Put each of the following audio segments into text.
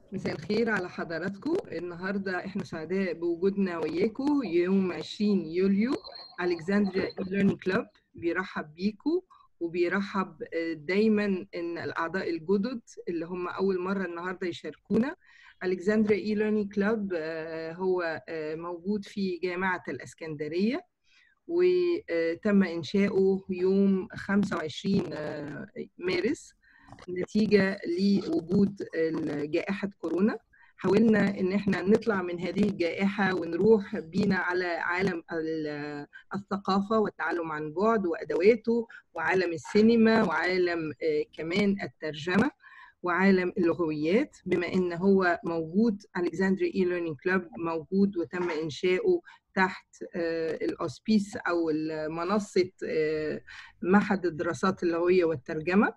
مساء الخير على حضراتكم النهارده احنا سعداء بوجودنا وياكم يوم 20 يوليو الكسندريا ليرنينج كلاب بيرحب بيكم وبيرحب دايما ان الاعضاء الجدد اللي هم اول مره النهارده يشاركونا الكسندريا اي ليرنينج كلاب هو موجود في جامعه الاسكندريه وتم انشاؤه يوم 25 مارس نتيجه لوجود جائحه كورونا حاولنا ان احنا نطلع من هذه الجائحه ونروح بينا على عالم الثقافه والتعلم عن بعد وادواته وعالم السينما وعالم كمان الترجمه وعالم اللغويات بما ان هو موجود الكسندريا اي ليرنينج كلاب موجود وتم انشاؤه تحت الاوسبيس او منصه معهد الدراسات اللغويه والترجمه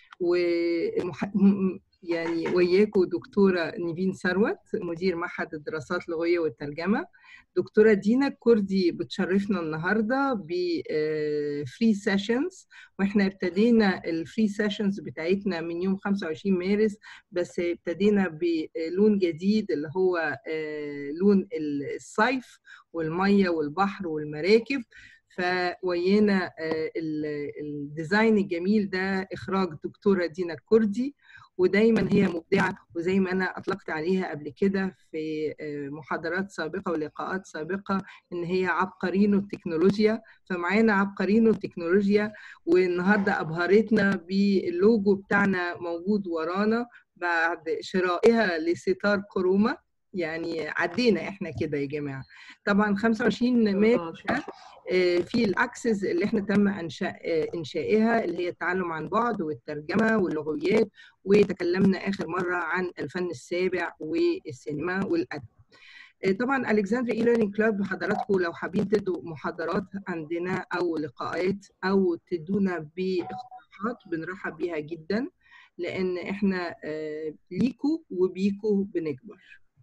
ومح... يعني وياكم دكتورة نيفين ثروت مدير معهد الدراسات اللغوية والترجمة دكتورة دينا كردي بتشرفنا النهاردة بفري سيشنز واحنا ابتدينا الفري سيشنز بتاعتنا من يوم 25 مارس بس ابتدينا بلون جديد اللي هو لون الصيف والمية والبحر والمراكب فويانا الديزاين الجميل ده اخراج دكتوره دينا الكردي ودايما هي مبدعه وزي ما انا اطلقت عليها قبل كده في محاضرات سابقه ولقاءات سابقه ان هي عبقرينو التكنولوجيا فمعانا عبقرينو التكنولوجيا والنهارده ابهرتنا باللوجو بتاعنا موجود ورانا بعد شرائها لستار كروما يعني عدينا احنا كده يا جماعه طبعا 25 مارس في الاكسس اللي احنا تم انشاء انشائها اللي هي التعلم عن بعد والترجمه واللغويات وتكلمنا اخر مره عن الفن السابع والسينما والادب طبعا الكسندريا اي ليرنينج كلاب حضراتكم لو حابين تدوا محاضرات عندنا او لقاءات او تدونا باقتراحات بنرحب بيها جدا لان احنا ليكوا وبيكوا بنكبر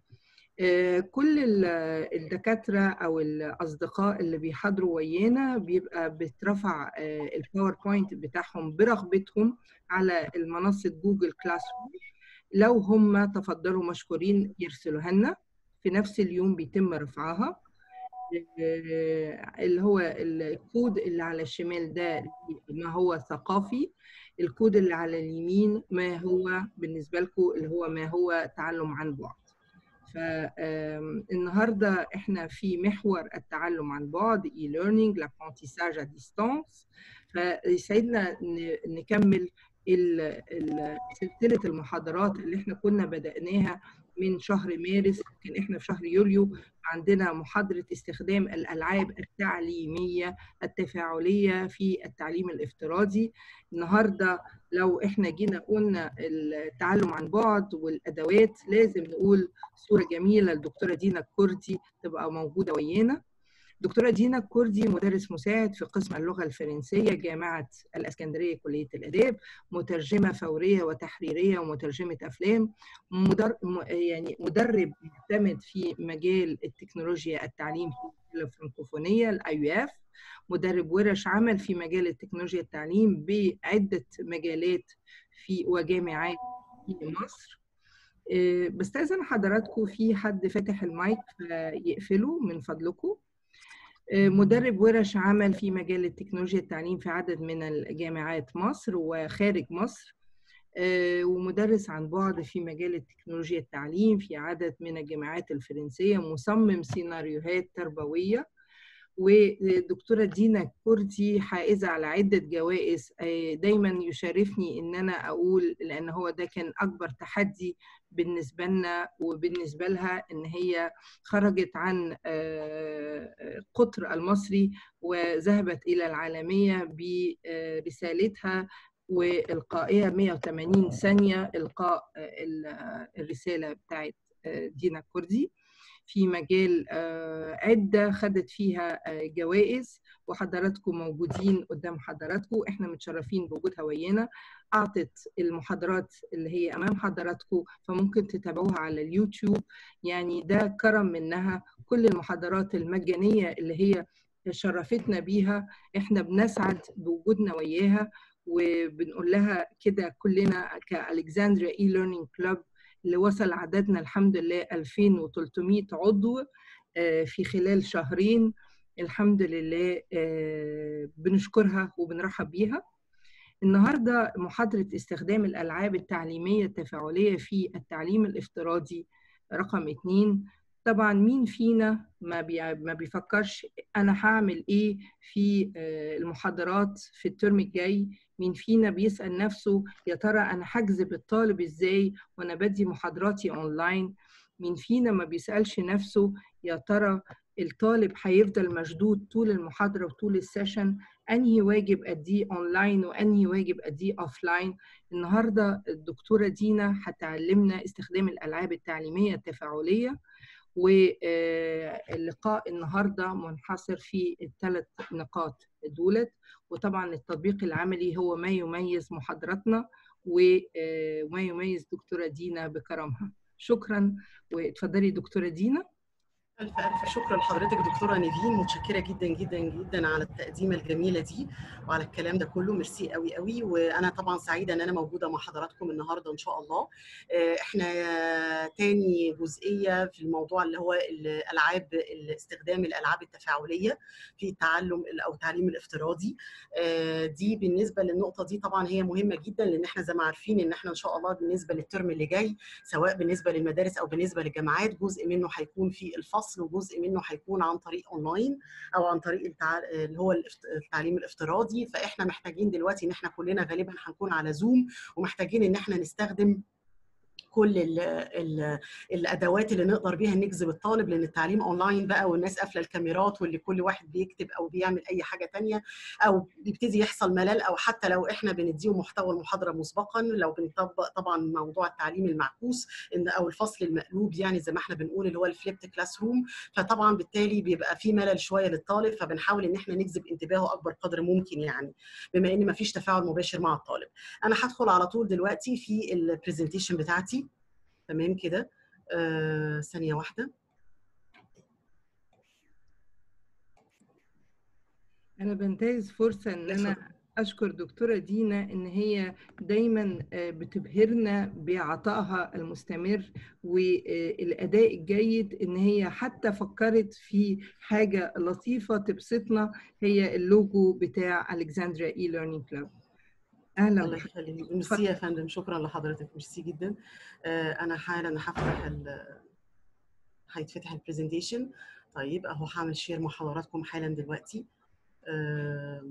كل الدكاترة أو الأصدقاء اللي بيحضروا ويانا بيبقى بترفع الباوربوينت بتاعهم برغبتهم على المنصة جوجل كلاس لو هم تفضلوا مشكورين يرسلوها لنا في نفس اليوم بيتم رفعها اللي هو الكود اللي على الشمال ده ما هو ثقافي الكود اللي على اليمين ما هو بالنسبة لكم اللي هو ما هو تعلم عن بعد فالنهارده احنا في محور التعلم عن بعد اي ليرنينج لابرونتيساج ا ديستانس فيسعدنا نكمل سلسله المحاضرات اللي احنا كنا بدأناها من شهر مارس يمكن احنا في شهر يوليو عندنا محاضرة استخدام الألعاب التعليمية التفاعلية في التعليم الافتراضي النهاردة لو احنا جينا قلنا التعلم عن بعد والأدوات لازم نقول صورة جميلة الدكتورة دينا الكردي تبقى موجودة ويانا دكتورة دينا الكردي مدرس مساعد في قسم اللغة الفرنسية جامعة الأسكندرية كلية الآداب مترجمة فورية وتحريرية ومترجمة أفلام مدر... يعني مدرب معتمد في مجال التكنولوجيا التعليم في الفرنكوفونية الاي اف مدرب ورش عمل في مجال التكنولوجيا التعليم بعدة مجالات في وجامعات في مصر بستأذن حضراتكم في حد فاتح المايك فيقفله من فضلكم مدرب ورش عمل في مجال التكنولوجيا التعليم في عدد من الجامعات مصر وخارج مصر ومدرس عن بعد في مجال التكنولوجيا التعليم في عدد من الجامعات الفرنسية مصمم سيناريوهات تربوية ودكتورة دينا كردي حائزة على عدة جوائز دايما يشرفني ان انا اقول لان هو ده كان اكبر تحدي بالنسبة لنا وبالنسبة لها ان هي خرجت عن قطر المصري وذهبت الى العالمية برسالتها والقائها 180 ثانية إلقاء الرسالة بتاعت دينا كردي في مجال عدة خدت فيها جوائز وحضراتكم موجودين قدام حضراتكم احنا متشرفين بوجودها ويانا اعطت المحاضرات اللي هي امام حضراتكم فممكن تتابعوها على اليوتيوب يعني ده كرم منها كل المحاضرات المجانية اللي هي شرفتنا بيها احنا بنسعد بوجودنا وياها وبنقول لها كده كلنا كالكسندريا اي ليرنينج كلاب اللي وصل عددنا الحمد لله 2300 عضو في خلال شهرين الحمد لله بنشكرها وبنرحب بيها النهارده محاضرة استخدام الألعاب التعليمية التفاعلية في التعليم الافتراضي رقم اتنين طبعا مين فينا ما بي ما بيفكرش انا هعمل ايه في المحاضرات في الترم الجاي مين فينا بيسال نفسه يا ترى انا هجذب الطالب ازاي وانا بدي محاضراتي اونلاين مين فينا ما بيسالش نفسه يا ترى الطالب هيفضل مشدود طول المحاضره وطول السيشن انهي واجب اديه اونلاين وانهي واجب اديه اوفلاين النهارده الدكتوره دينا هتعلمنا استخدام الالعاب التعليميه التفاعليه واللقاء النهارده منحصر في الثلاث نقاط دولت وطبعا التطبيق العملي هو ما يميز محاضراتنا وما يميز دكتوره دينا بكرمها شكرا واتفضلي دكتوره دينا ألف ألف شكر لحضرتك دكتورة نيفين متشكرة جدا جدا جدا على التقديمة الجميلة دي وعلى الكلام ده كله ميرسي قوي قوي وأنا طبعا سعيدة إن أنا موجودة مع حضراتكم النهاردة إن شاء الله إحنا تاني جزئية في الموضوع اللي هو الألعاب استخدام الألعاب التفاعلية في التعلم أو التعليم الافتراضي دي بالنسبة للنقطة دي طبعا هي مهمة جدا لأن إحنا زي ما عارفين إن إحنا إن شاء الله بالنسبة للترم اللي جاي سواء بالنسبة للمدارس أو بالنسبة للجامعات جزء منه هيكون في الفصل الفصل وجزء منه هيكون عن طريق اونلاين او عن طريق التع... اللي هو التعليم الافتراضي فاحنا محتاجين دلوقتي ان احنا كلنا غالبا هنكون على زوم ومحتاجين ان احنا نستخدم كل ال ال الادوات اللي نقدر بيها نجذب الطالب لان التعليم اونلاين بقى والناس قافله الكاميرات واللي كل واحد بيكتب او بيعمل اي حاجه تانية او بيبتدي يحصل ملل او حتى لو احنا بنديهم محتوى المحاضره مسبقا لو بنطبق طبعا موضوع التعليم المعكوس ان او الفصل المقلوب يعني زي ما احنا بنقول اللي هو الفليبت كلاس روم فطبعا بالتالي بيبقى في ملل شويه للطالب فبنحاول ان احنا نجذب انتباهه اكبر قدر ممكن يعني بما ان مفيش تفاعل مباشر مع الطالب انا هدخل على طول دلوقتي في البرزنتيشن بتاعتي تمام كده آه ثانية واحدة أنا بنتهز فرصة إن أنا أشكر دكتورة دينا إن هي دايما بتبهرنا بعطائها المستمر والأداء الجيد إن هي حتى فكرت في حاجة لطيفة تبسطنا هي اللوجو بتاع ألكسندريا إي ليرنينج كلاب اهلا الله يخليك ميرسي يا فندم شكرا لحضرتك ميرسي جدا آه انا حالا هفتح ال هيتفتح البرزنتيشن طيب اهو هعمل شير مع حضراتكم حالا دلوقتي آه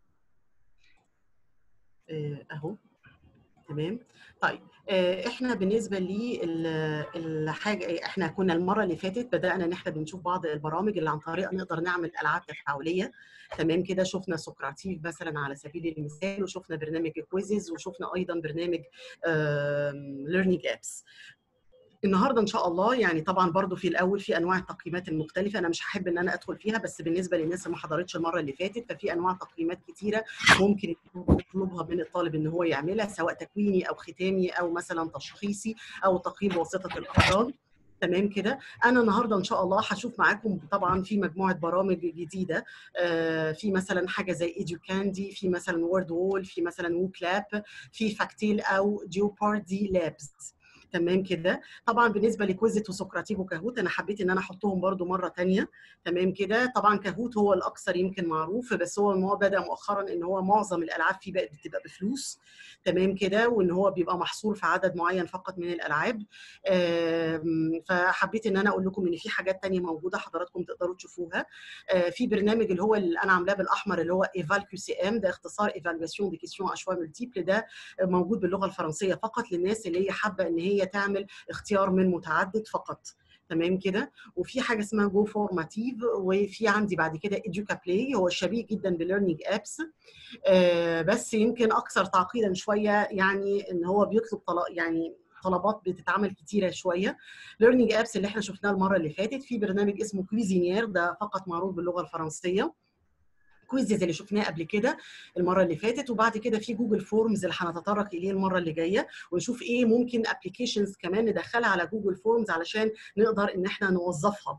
آه اهو تمام طيب احنا بالنسبه للحاجه احنا كنا المره اللي فاتت بدانا ان احنا بنشوف بعض البرامج اللي عن طريقها نقدر نعمل العاب تفاعليه تمام كده شفنا سقراطيف مثلا على سبيل المثال وشفنا برنامج كويزز وشفنا ايضا برنامج ليرنينج ابس النهارده ان شاء الله يعني طبعا برضو في الاول في انواع التقييمات المختلفه انا مش هحب ان انا ادخل فيها بس بالنسبه للناس اللي ما حضرتش المره اللي فاتت ففي انواع تقييمات كتيره ممكن نطلبها من الطالب ان هو يعملها سواء تكويني او ختامي او مثلا تشخيصي او تقييم بواسطه الافراد تمام كده انا النهارده ان شاء الله هشوف معاكم طبعا في مجموعه برامج جديده آه في مثلا حاجه زي ايديو كاندي في مثلا وورد وول في مثلا ووكلاب في فاكتيل او جيوباردي لابس تمام كده طبعا بالنسبه لكويزت وسقراطيف وكاهوت انا حبيت ان انا احطهم برده مره ثانيه تمام كده طبعا كاهوت هو الاكثر يمكن معروف بس هو هو بدا مؤخرا ان هو معظم الالعاب فيه بقت بتبقى بفلوس تمام كده وان هو بيبقى محصور في عدد معين فقط من الالعاب فحبيت ان انا اقول لكم ان في حاجات ثانيه موجوده حضراتكم تقدروا تشوفوها في برنامج اللي هو اللي انا عاملاه بالاحمر اللي هو ايفال كيو سي ام ده اختصار ايفالواسيون دي كيسيون اشوا ملتيبل ده موجود باللغه الفرنسيه فقط للناس اللي هي حابه ان هي تعمل اختيار من متعدد فقط تمام كده وفي حاجه اسمها جو فورماتيف وفي عندي بعد كده اديوكا بلاي هو شبيه جدا بليرنينج ابس آه بس يمكن اكثر تعقيدا شويه يعني ان هو بيطلب طلب يعني طلبات بتتعمل كتيره شويه ليرنينج ابس اللي احنا شفناه المره اللي فاتت في برنامج اسمه كويزينير ده فقط معروف باللغه الفرنسيه كويزز اللي شفناه قبل كده المره اللي فاتت وبعد كده في جوجل فورمز اللي هنتطرق اليه المره اللي جايه ونشوف ايه ممكن ابلكيشنز كمان ندخلها على جوجل فورمز علشان نقدر ان احنا نوظفها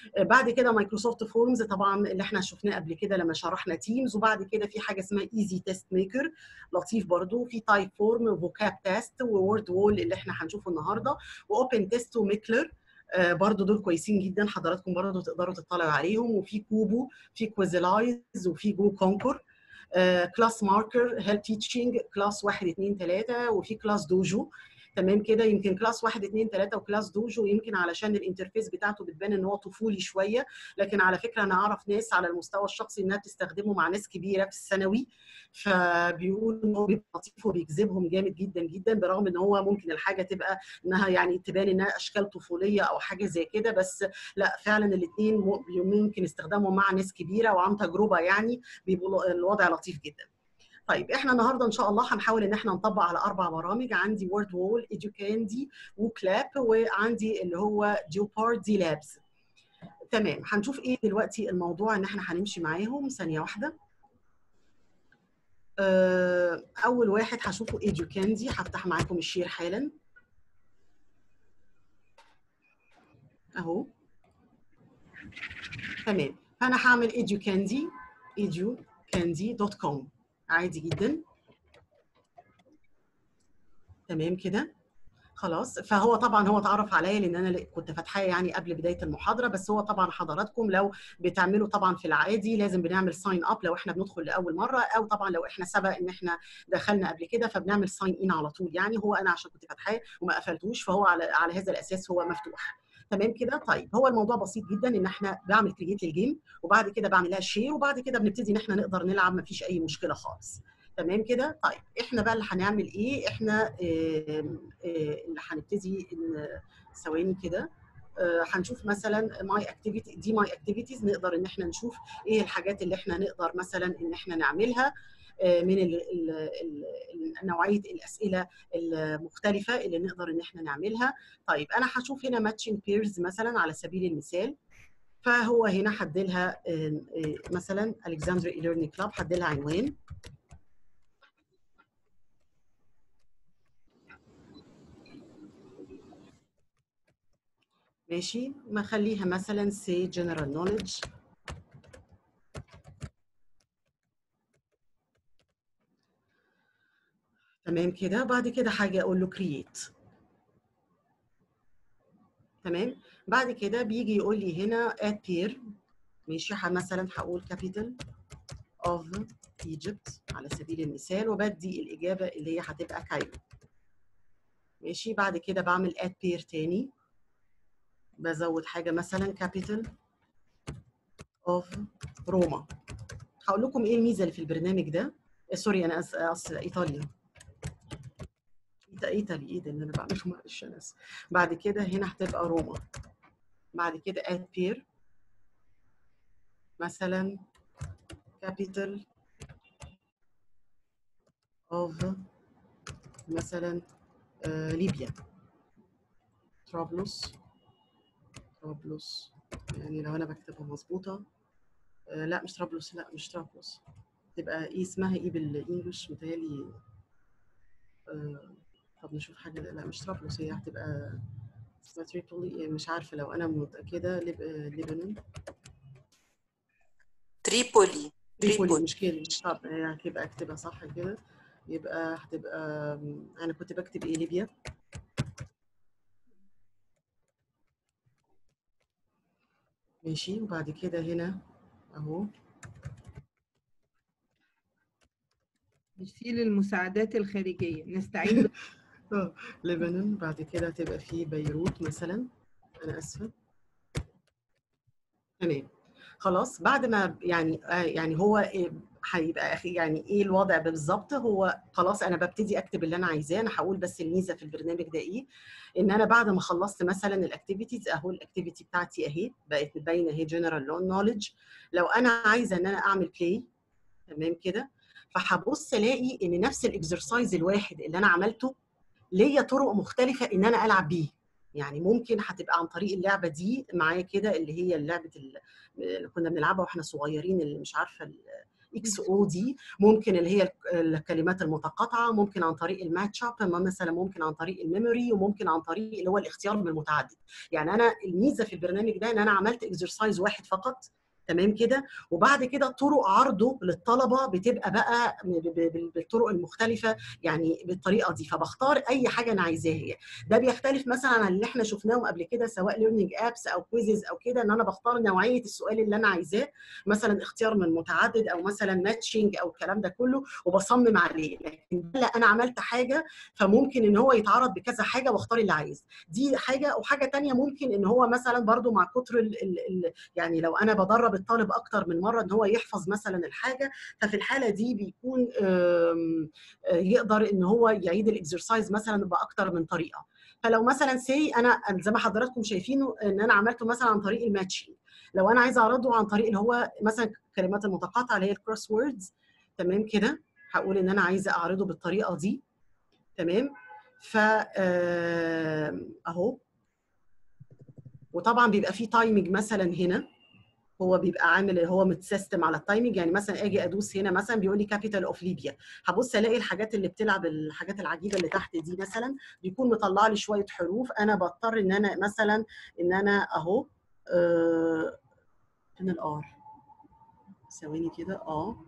بعد كده مايكروسوفت فورمز طبعا اللي احنا شفناه قبل كده لما شرحنا تيمز وبعد كده في حاجه اسمها ايزي تيست ميكر لطيف برضو في تايب فورم وفوكاب تيست وورد وول اللي احنا هنشوفه النهارده واوبن تيست وميكلر آه برضو دول كويسين جدا حضراتكم برضو تقدروا تطلعوا عليهم وفي كوبو في كويزلايز وفي جو كونكور كلاس ماركر هيلب تيتشنج كلاس 1 2 3 وفي كلاس دوجو تمام كده يمكن كلاس 1 2 3 وكلاس دوجو يمكن علشان الانترفيس بتاعته بتبان ان هو طفولي شويه لكن على فكره انا اعرف ناس على المستوى الشخصي انها بتستخدمه مع ناس كبيره في الثانوي فبيقولوا ان هو بيبقى لطيف وبيجذبهم جامد جدا جدا برغم ان هو ممكن الحاجه تبقى انها يعني تبان انها اشكال طفوليه او حاجه زي كده بس لا فعلا الاثنين ممكن استخدامهم مع ناس كبيره وعن تجربه يعني بيبقوا الوضع لطيف جدا. طيب احنا النهارده ان شاء الله هنحاول ان احنا نطبق على اربع برامج عندي وورد وول ايديوكاندي وكلاب وعندي اللي هو جيوباردي لابس تمام هنشوف ايه دلوقتي الموضوع ان احنا هنمشي معاهم ثانيه واحده اول واحد هشوفه ايديوكاندي هفتح معاكم الشير حالا اهو تمام فانا هعمل ايديوكاندي ايديوكاندي دوت كوم عادي جدا تمام كده خلاص فهو طبعا هو اتعرف عليا لان انا كنت فاتحاه يعني قبل بدايه المحاضره بس هو طبعا حضراتكم لو بتعملوا طبعا في العادي لازم بنعمل ساين اب لو احنا بندخل لاول مره او طبعا لو احنا سبق ان احنا دخلنا قبل كده فبنعمل ساين ان على طول يعني هو انا عشان كنت فاتحاه وما قفلتوش فهو على على هذا الاساس هو مفتوح تمام كده طيب هو الموضوع بسيط جدا ان احنا بعمل كرييت للجيم وبعد كده بعمل لها شير وبعد كده بنبتدي ان احنا نقدر نلعب مفيش اي مشكله خالص تمام كده طيب احنا بقى اللي هنعمل ايه احنا اللي هنبتدي ثواني كده هنشوف مثلا ماي اكتيفيتي دي ماي اكتيفيتيز نقدر ان احنا نشوف ايه الحاجات اللي احنا نقدر مثلا ان احنا نعملها من ال ال ال نوعيه الاسئله المختلفه اللي نقدر ان احنا نعملها طيب انا هشوف هنا ماتشنج بيرز مثلا على سبيل المثال فهو هنا حدلها مثلا الكسندريا اي ليرنينج كلاب حدلها عنوان ماشي ما خليها مثلا say general knowledge تمام كده بعد كده حاجه اقول له create تمام بعد كده بيجي يقول لي هنا add pair ماشي مثلا هقول capital of Egypt على سبيل المثال وبدي الاجابه اللي هي هتبقى كايرو ماشي بعد كده بعمل add pair تاني بزود حاجه مثلا capital of روما هقول لكم ايه الميزه اللي في البرنامج ده سوري انا اسف ايطاليا ايطالي ايه ده اللي انا بعمله معلش انا اسف بعد كده هنا هتبقى روما بعد كده add pair مثلا capital of مثلا آه ليبيا طرابلس طرابلس يعني لو انا بكتبها مظبوطه آه لا مش طرابلس لا مش طرابلس تبقى ايه اسمها ايه بالانجلش متهيألي آه طب نشوف حاجه لا مش طرابلس هي هتبقى اسمها تريبولي مش عارفه لو انا متاكده لب... لبنان تريبولي تريبولي مش كده طب هي هتبقى اكتبها صح كده يبقى هتبقى انا كنت بكتب ايه ليبيا ماشي وبعد كده هنا اهو نشيل المساعدات الخارجيه نستعين لبنان بعد كده هتبقى في بيروت مثلا انا اسفه تمام خلاص بعد ما يعني يعني هو هيبقى يعني ايه الوضع بالظبط هو خلاص انا ببتدي اكتب اللي انا عايزاه انا هقول بس الميزه في البرنامج ده ايه ان انا بعد ما خلصت مثلا الاكتيفيتيز اهو الاكتيفيتي بتاعتي اهي بقت باينه اهي جنرال نولج لو انا عايزه ان انا اعمل بلاي تمام كده فهبص الاقي ان نفس الاكسرسايز الواحد اللي انا عملته ليا طرق مختلفه ان انا العب بيه يعني ممكن هتبقى عن طريق اللعبه دي معايا كده اللي هي لعبه اللي كنا بنلعبها واحنا صغيرين اللي مش عارفه اكس او دي ممكن اللي هي الكلمات المتقاطعه ممكن عن طريق الماتش اب مثلا ممكن عن طريق الميموري وممكن عن طريق اللي هو الاختيار من المتعدد يعني انا الميزه في البرنامج ده ان انا عملت اكسرسايز واحد فقط تمام كده وبعد كده طرق عرضه للطلبه بتبقى بقى بالطرق المختلفه يعني بالطريقه دي فبختار اي حاجه انا عايزاها ده بيختلف مثلا عن اللي احنا شفناهم قبل كده سواء ليرنينج ابس او كويزز او كده ان انا بختار نوعيه السؤال اللي انا عايزاه مثلا اختيار من متعدد او مثلا ماتشنج او الكلام ده كله وبصمم عليه لكن لا انا عملت حاجه فممكن ان هو يتعرض بكذا حاجه واختار اللي عايز دي حاجه وحاجه ثانيه ممكن ان هو مثلا برده مع كتر ال ال يعني لو انا بدرب الطالب اكتر من مره ان هو يحفظ مثلا الحاجه ففي الحاله دي بيكون يقدر ان هو يعيد الاكسرسايز مثلا باكتر من طريقه فلو مثلا سي انا زي ما حضراتكم شايفينه ان انا عملته مثلا عن طريق الماتشنج لو انا عايزه اعرضه عن طريق اللي هو مثلا الكلمات المتقاطعه اللي هي الكروس ووردز تمام كده هقول ان انا عايزه اعرضه بالطريقه دي تمام ف اهو وطبعا بيبقى فيه تايمنج مثلا هنا هو بيبقى عامل هو متسيستم على التايمنج يعني مثلا اجي ادوس هنا مثلا بيقول لي كابيتال اوف ليبيا هبص الاقي الحاجات اللي بتلعب الحاجات العجيبه اللي تحت دي مثلا بيكون مطلع لي شويه حروف انا بضطر ان انا مثلا ان انا اهو آه فين الار ثواني كده اه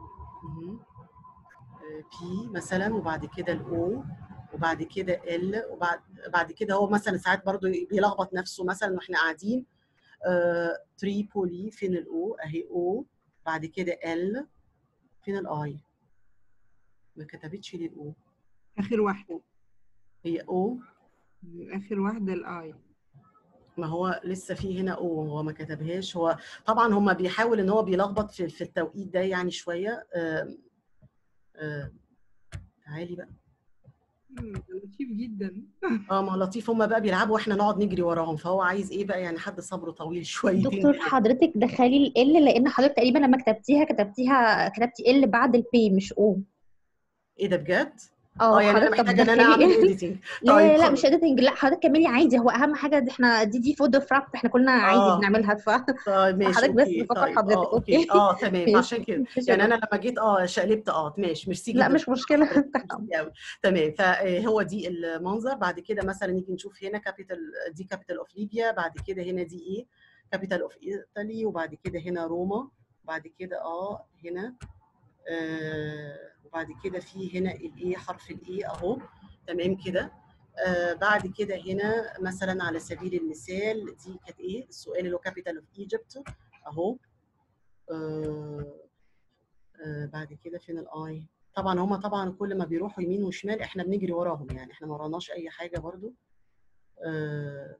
بي مثلا وبعد كده الاو وبعد كده ال وبعد بعد كده هو مثلا ساعات برضو بيلخبط نفسه مثلا واحنا قاعدين تريبولي فين الاو اهي او بعد كده ال فين الاي ما كتبتش لي الاو اخر واحده هي او اخر واحده الاي ما هو لسه في هنا او هو ما كتبهاش هو طبعا هم بيحاول ان هو بيلخبط في, في التوقيت ده يعني شويه آه آه تعالي بقى لطيف جدا اه ما لطيف هم بقى بيلعبوا واحنا نقعد نجري وراهم فهو عايز ايه بقى يعني حد صبره طويل شويه دكتور حضرتك دخلي ال لان حضرتك تقريبا لما كتبتيها كتبتيها كتبتي ال بعد البي مش او ايه ده بجد؟ اه يعني انا محتاجه ان انا اعمل اديتنج لا لا, لا مش اديتنج لا حضرتك كملي عادي هو اهم حاجه دي احنا دي دي فود اوف احنا كلنا عادي آه. بنعملها ف طيب ماشي حضرتك بس أوكي. بفكر طيب. حضرتك اه اوكي اوكي اه تمام ماشي. عشان كده ماشي يعني يا انا لما جيت اه شقلبت اه ماشي ميرسي لا جدا مش مشكله ميرسي قوي تمام فهو دي المنظر بعد كده مثلا نيجي نشوف هنا كابيتال دي كابيتال اوف ليبيا بعد كده هنا دي ايه كابيتال اوف ايطالي وبعد كده هنا روما وبعد كده اه هنا آه وبعد كده في هنا الايه حرف الايه اهو تمام كده آه بعد كده هنا مثلا على سبيل المثال دي كانت ايه السؤال اللي هو كابيتال اوف ايجيبت اهو آه آه بعد كده فين الاي طبعا هما طبعا كل ما بيروحوا يمين وشمال احنا بنجري وراهم يعني احنا ما وراناش اي حاجه برضو آه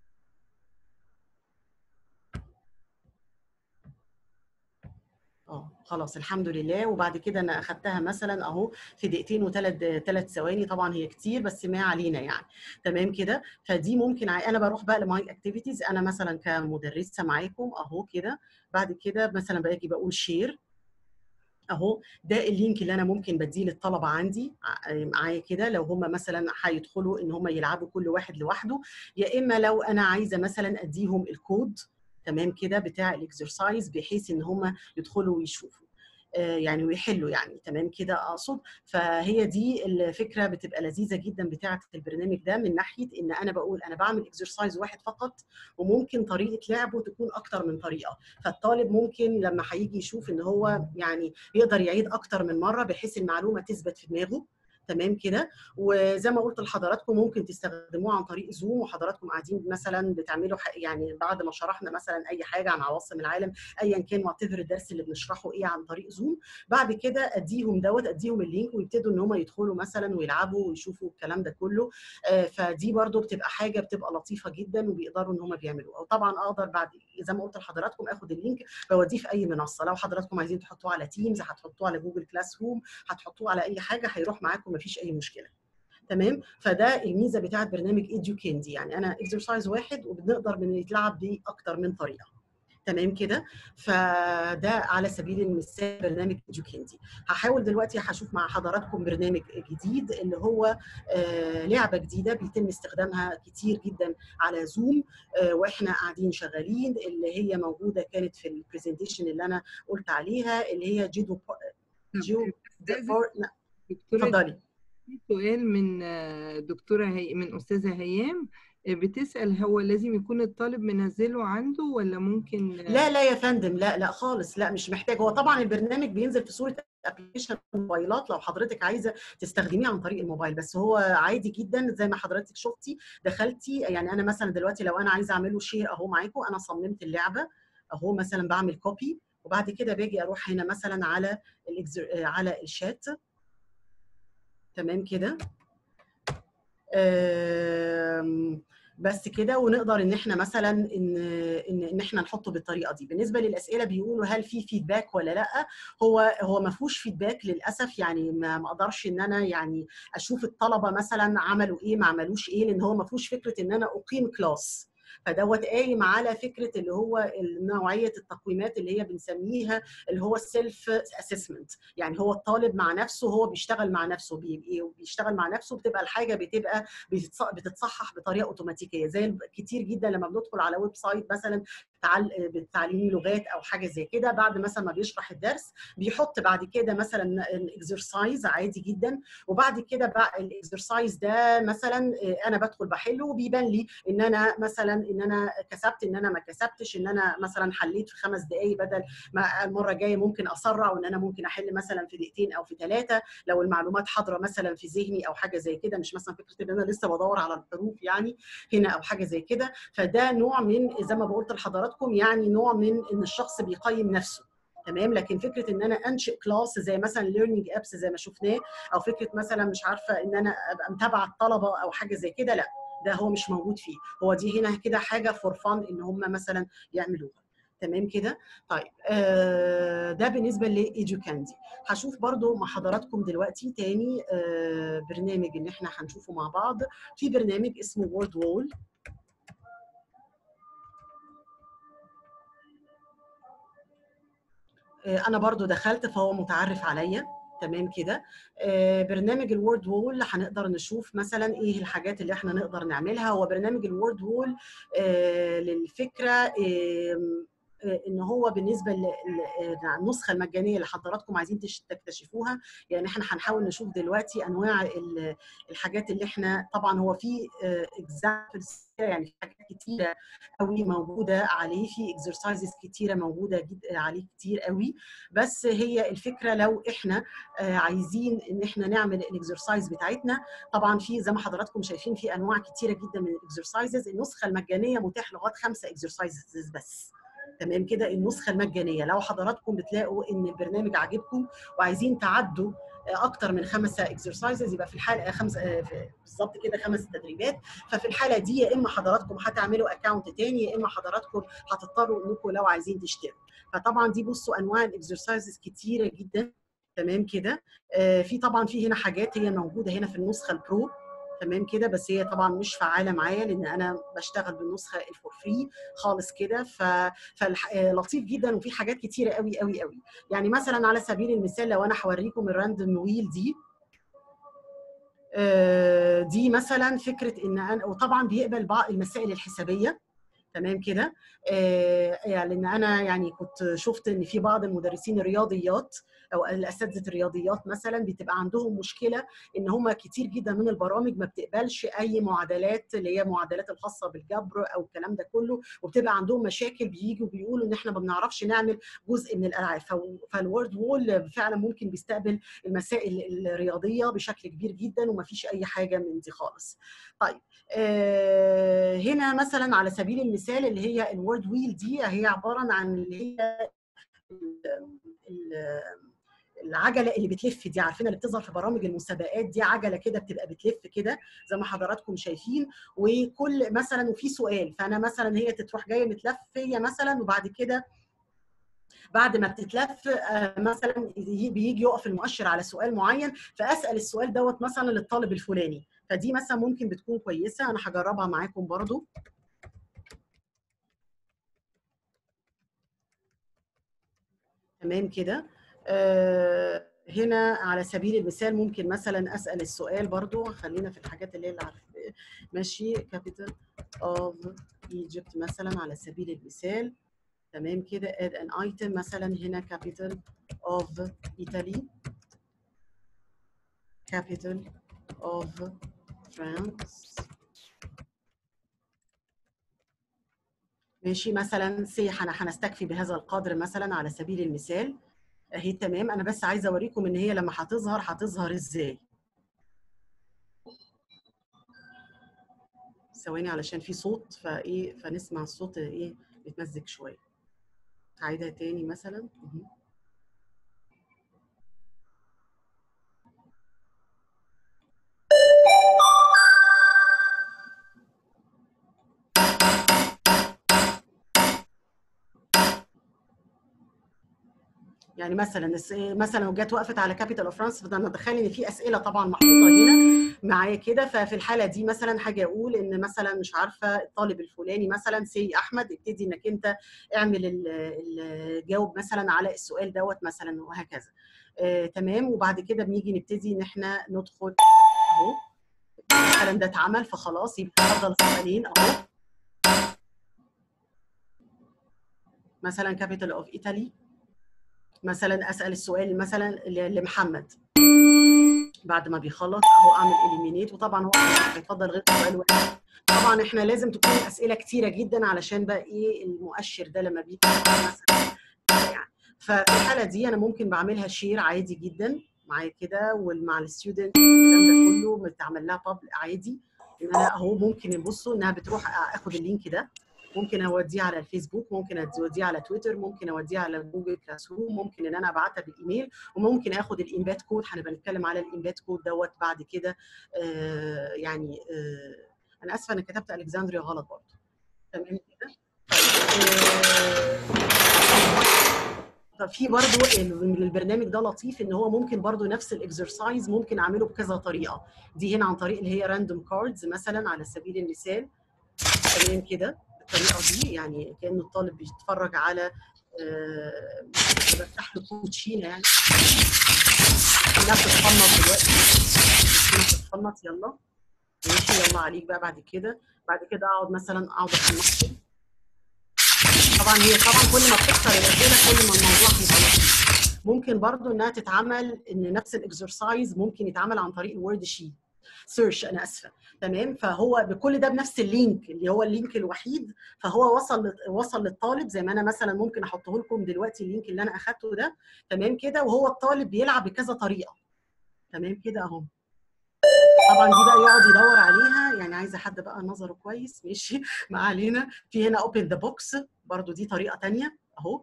اه خلاص الحمد لله وبعد كده انا اخدتها مثلا اهو في دقيقتين وثلاث ثلاث ثواني طبعا هي كتير بس ما علينا يعني تمام كده فدي ممكن ع- انا بروح بقى لماي اكتيفيتيز انا مثلا كمدرسه معاكم اهو كده بعد كده مثلا باجي بقول شير اهو ده اللينك اللي انا ممكن بديه للطلبه عندي ع- معايا كده لو هم مثلا هيدخلوا ان هم يلعبوا كل واحد لوحده يا اما لو انا عايزه مثلا اديهم الكود تمام كده بتاع الاكسرسايز بحيث ان هم يدخلوا ويشوفوا آه، يعني ويحلوا يعني تمام كده اقصد فهي دي الفكره بتبقى لذيذه جدا بتاعه البرنامج ده من ناحيه ان انا بقول انا بعمل اكسرسايز واحد فقط وممكن طريقه لعبه تكون اكتر من طريقه فالطالب ممكن لما هيجي يشوف ان هو يعني يقدر يعيد اكتر من مره بحيث المعلومه تثبت في دماغه تمام كده وزي ما قلت لحضراتكم ممكن تستخدموه عن طريق زوم وحضراتكم قاعدين مثلا بتعملوا ح- يعني بعد ما شرحنا مثلا اي حاجه عن عواصم العالم ايا كان معتبر الدرس اللي بنشرحه ايه عن طريق زوم بعد كده اديهم دوت اديهم اللينك ويبتدوا ان هم يدخلوا مثلا ويلعبوا ويشوفوا الكلام ده كله آه، فدي برضو بتبقى حاجه بتبقى لطيفه جدا وبيقدروا ان هم بيعملوها وطبعا اقدر بعد زي ما قلت لحضراتكم اخد اللينك بوديه في اي منصه لو حضراتكم عايزين تحطوه على تيمز هتحطوه على جوجل كلاس روم هتحطوه على اي حاجه هيروح معاكم مفيش اي مشكله تمام فده الميزه بتاعت برنامج ايديو كاندي يعني انا اكسرسايز واحد وبنقدر بنتلعب بيه اكتر من طريقه تمام كده فده على سبيل المثال برنامج اديوكاندي هحاول دلوقتي هشوف مع حضراتكم برنامج جديد اللي هو آه لعبه جديده بيتم استخدامها كتير جدا على زوم آه واحنا قاعدين شغالين اللي هي موجوده كانت في البرزنتيشن اللي انا قلت عليها اللي هي جيدو جو دكتورة اتفضلي في سؤال من دكتورة هي من أستاذة هيام بتسأل هو لازم يكون الطالب منزله عنده ولا ممكن لا لا يا فندم لا لا خالص لا مش محتاج هو طبعا البرنامج بينزل في صوره ابلكيشن موبايلات لو حضرتك عايزه تستخدميه عن طريق الموبايل بس هو عادي جدا زي ما حضرتك شفتي دخلتي يعني انا مثلا دلوقتي لو انا عايزه اعمله شير اهو معاكم انا صممت اللعبه اهو مثلا بعمل كوبي وبعد كده باجي اروح هنا مثلا على على الشات تمام كده بس كده ونقدر ان احنا مثلا ان ان ان احنا نحطه بالطريقه دي بالنسبه للاسئله بيقولوا هل في فيدباك ولا لا هو هو ما فيهوش فيدباك للاسف يعني ما ما اقدرش ان انا يعني اشوف الطلبه مثلا عملوا ايه ما عملوش ايه لان هو ما فيهوش فكره ان انا اقيم كلاس فدوت قايم على فكره اللي هو نوعيه التقويمات اللي هي بنسميها اللي هو السيلف اسسمنت يعني هو الطالب مع نفسه هو بيشتغل مع نفسه بيشتغل مع نفسه بتبقى الحاجه بتبقى بتتصحح بطريقه اوتوماتيكيه زي كتير جدا لما بندخل على ويب سايت مثلا بتعليمي لغات او حاجه زي كده بعد مثلا ما بيشرح الدرس بيحط بعد كده مثلا الاكسرسايز عادي جدا وبعد كده بقى الاكسرسايز ده مثلا انا بدخل بحله وبيبان لي ان انا مثلا ان انا كسبت ان انا ما كسبتش ان انا مثلا حليت في خمس دقائق بدل ما المره الجايه ممكن اسرع وان انا ممكن احل مثلا في دقيقتين او في ثلاثه لو المعلومات حاضره مثلا في ذهني او حاجه زي كده مش مثلا فكره ان انا لسه بدور على الحروف يعني هنا او حاجه زي كده فده نوع من زي ما بقولت لحضراتكم يعني نوع من ان الشخص بيقيم نفسه تمام لكن فكره ان انا انشئ كلاس زي مثلا ليرنينج ابس زي ما شفناه او فكره مثلا مش عارفه ان انا ابقى متابعه الطلبه او حاجه زي كده لا ده هو مش موجود فيه هو دي هنا كده حاجه فور فان ان هم مثلا يعملوها تمام كده طيب آه ده بالنسبه لايديوكاندي هشوف برضو مع حضراتكم دلوقتي تاني آه برنامج ان احنا هنشوفه مع بعض في برنامج اسمه وورد وول آه انا برضو دخلت فهو متعرف عليا تمام كده آه برنامج الوورد وول هنقدر نشوف مثلا ايه الحاجات اللي احنا نقدر نعملها هو برنامج الوورد وول آه للفكره آه ان هو بالنسبه للنسخه المجانيه اللي حضراتكم عايزين تكتشفوها يعني احنا هنحاول نشوف دلوقتي انواع الحاجات اللي احنا طبعا هو في اكزامبلز يعني حاجات كتيره قوي موجوده عليه في اكسرسايزز كتيره موجوده جدا عليه كتير قوي بس هي الفكره لو احنا عايزين ان احنا نعمل الاكسرسايز بتاعتنا طبعا في زي ما حضراتكم شايفين في انواع كتيره جدا من الاكسرسايزز النسخه المجانيه متاح لغايه خمسه اكسرسايزز بس تمام كده النسخه المجانيه لو حضراتكم بتلاقوا ان البرنامج عاجبكم وعايزين تعدوا اكتر من خمسه اكسرسايزز يبقى في الحاله خمسه بالظبط كده خمس تدريبات ففي الحاله دي يا اما حضراتكم هتعملوا اكونت تاني يا اما حضراتكم هتضطروا انكم لو عايزين تشتروا فطبعا دي بصوا انواع الاكسرسايزز كتيره جدا تمام كده آه في طبعا في هنا حاجات هي موجوده هنا في النسخه البرو تمام كده بس هي طبعا مش فعاله معايا لان انا بشتغل بالنسخه الفور فري خالص كده ف... فلطيف جدا وفي حاجات كتيره قوي قوي قوي يعني مثلا على سبيل المثال لو انا هوريكم الراندوم ويل دي دي مثلا فكره ان انا وطبعا بيقبل بعض المسائل الحسابيه تمام كده آه يعني لان انا يعني كنت شفت ان في بعض المدرسين الرياضيات او الاساتذه الرياضيات مثلا بتبقى عندهم مشكله ان هم كتير جدا من البرامج ما بتقبلش اي معادلات اللي هي معادلات الخاصه بالجبر او الكلام ده كله وبتبقى عندهم مشاكل بييجوا بيقولوا ان احنا ما بنعرفش نعمل جزء من الالعاب فالورد وول فعلا ممكن بيستقبل المسائل الرياضيه بشكل كبير جدا وما فيش اي حاجه من دي خالص طيب آه هنا مثلا على سبيل المثال اللي هي الورد ويل دي هي عباره عن اللي هي العجله اللي بتلف دي عارفين اللي بتظهر في برامج المسابقات دي عجله كده بتبقى بتلف كده زي ما حضراتكم شايفين وكل مثلا وفي سؤال فانا مثلا هي تروح جايه متلفيه مثلا وبعد كده بعد ما بتتلف مثلا بيجي يقف المؤشر على سؤال معين فاسال السؤال دوت مثلا للطالب الفلاني فدي مثلا ممكن بتكون كويسه انا هجربها معاكم برضو تمام كده آه هنا على سبيل المثال ممكن مثلا اسال السؤال برضو خلينا في الحاجات اللي هي اللي عارف ماشي capital of Egypt مثلا على سبيل المثال تمام كده add an item مثلا هنا capital of Italy capital of France ماشي مثلا سي هنستكفي بهذا القدر مثلا على سبيل المثال اهي تمام انا بس عايزه اوريكم ان هي لما هتظهر هتظهر ازاي ثواني علشان في صوت فايه فنسمع الصوت ايه بيتمزج شويه هعيدها تاني مثلا يعني مثلا مثلا لو جت وقفت على كابيتال اوف فرانس فده متخيل ان في اسئله طبعا محطوطه هنا معايا كده ففي الحاله دي مثلا حاجه اقول ان مثلا مش عارفه الطالب الفلاني مثلا سي احمد ابتدي انك انت اعمل جاوب مثلا على السؤال دوت مثلا وهكذا آه تمام وبعد كده بنيجي نبتدي ان احنا ندخل اهو الكلام ده اتعمل فخلاص يبقى افضل سؤالين اهو مثلا كابيتال اوف ايطالي مثلا اسال السؤال مثلا لمحمد بعد ما بيخلص اهو اعمل اليمينيت وطبعا هو هيفضل غير سؤال واحد طبعا احنا لازم تكون اسئله كتيره جدا علشان بقى ايه المؤشر ده لما بيجي مثلا يعني ففي الحاله دي انا ممكن بعملها شير عادي جدا معايا كده ومع الستودنت الكلام ده كله بتعمل لها طبل عادي ان انا اهو ممكن يبصوا انها بتروح اخد اللينك ده ممكن اوديه على الفيسبوك ممكن اوديه على تويتر ممكن اوديه على جوجل كلاس روم ممكن ان انا ابعتها بالايميل وممكن اخد الانبات كود هنبقى نتكلم على الانبات كود دوت بعد كده آه يعني آه انا اسفه انا كتبت الكسندريا غلط برضه تمام كده طيب في برضه البرنامج ده لطيف ان هو ممكن برضه نفس الاكسرسايز ممكن اعمله بكذا طريقه دي هنا عن طريق اللي هي راندوم كاردز مثلا على سبيل المثال تمام كده بالطريقه دي يعني كانه الطالب بيتفرج على أه بفتح له كوتشينه يعني كلها بتتفنط دلوقتي بتتفنط يلا ماشي يلا عليك بقى بعد كده بعد كده اقعد مثلا اقعد افنطهم طبعا هي طبعا كل ما بتكتر الاسئله كل ما الموضوع هيبقى لطيف ممكن برضو انها تتعمل ان نفس الاكسرسايز ممكن يتعمل عن طريق الورد شيت سيرش انا اسفه تمام فهو بكل ده بنفس اللينك اللي هو اللينك الوحيد فهو وصل وصل للطالب زي ما انا مثلا ممكن احطه لكم دلوقتي اللينك اللي انا اخدته ده تمام كده وهو الطالب بيلعب بكذا طريقه تمام كده اهو طبعا دي بقى يقعد يدور عليها يعني عايزه حد بقى نظره كويس ماشي ما علينا في هنا اوبن ذا بوكس برضو دي طريقه ثانيه اهو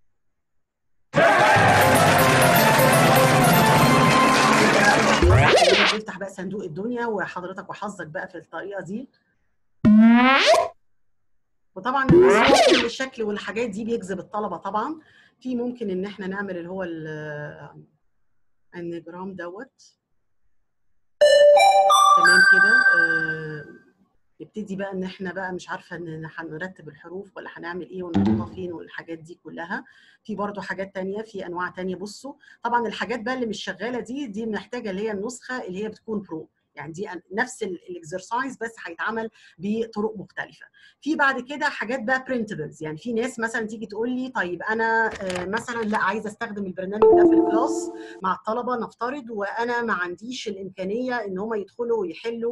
نفتح بقى صندوق الدنيا وحضرتك وحظك بقى في الطريقه دي وطبعا الشكل والحاجات دي بيجذب الطلبه طبعا في ممكن ان احنا نعمل اللي هو النجرام دوت تمام كده آه نبتدي بقى ان احنا بقى مش عارفه ان هنرتب الحروف ولا هنعمل ايه ونحطها فين والحاجات دي كلها في برضو حاجات تانية في انواع تانية بصوا طبعا الحاجات بقى اللي مش شغاله دي دي محتاجه اللي هي النسخه اللي هي بتكون برو يعني دي نفس الاكسرسايز بس هيتعمل بطرق مختلفه في بعد كده حاجات بقى برنتبلز يعني في ناس مثلا تيجي تقول لي طيب انا مثلا لا عايزه استخدم البرنامج ده في الكلاس مع الطلبه نفترض وانا ما عنديش الامكانيه ان هم يدخلوا ويحلوا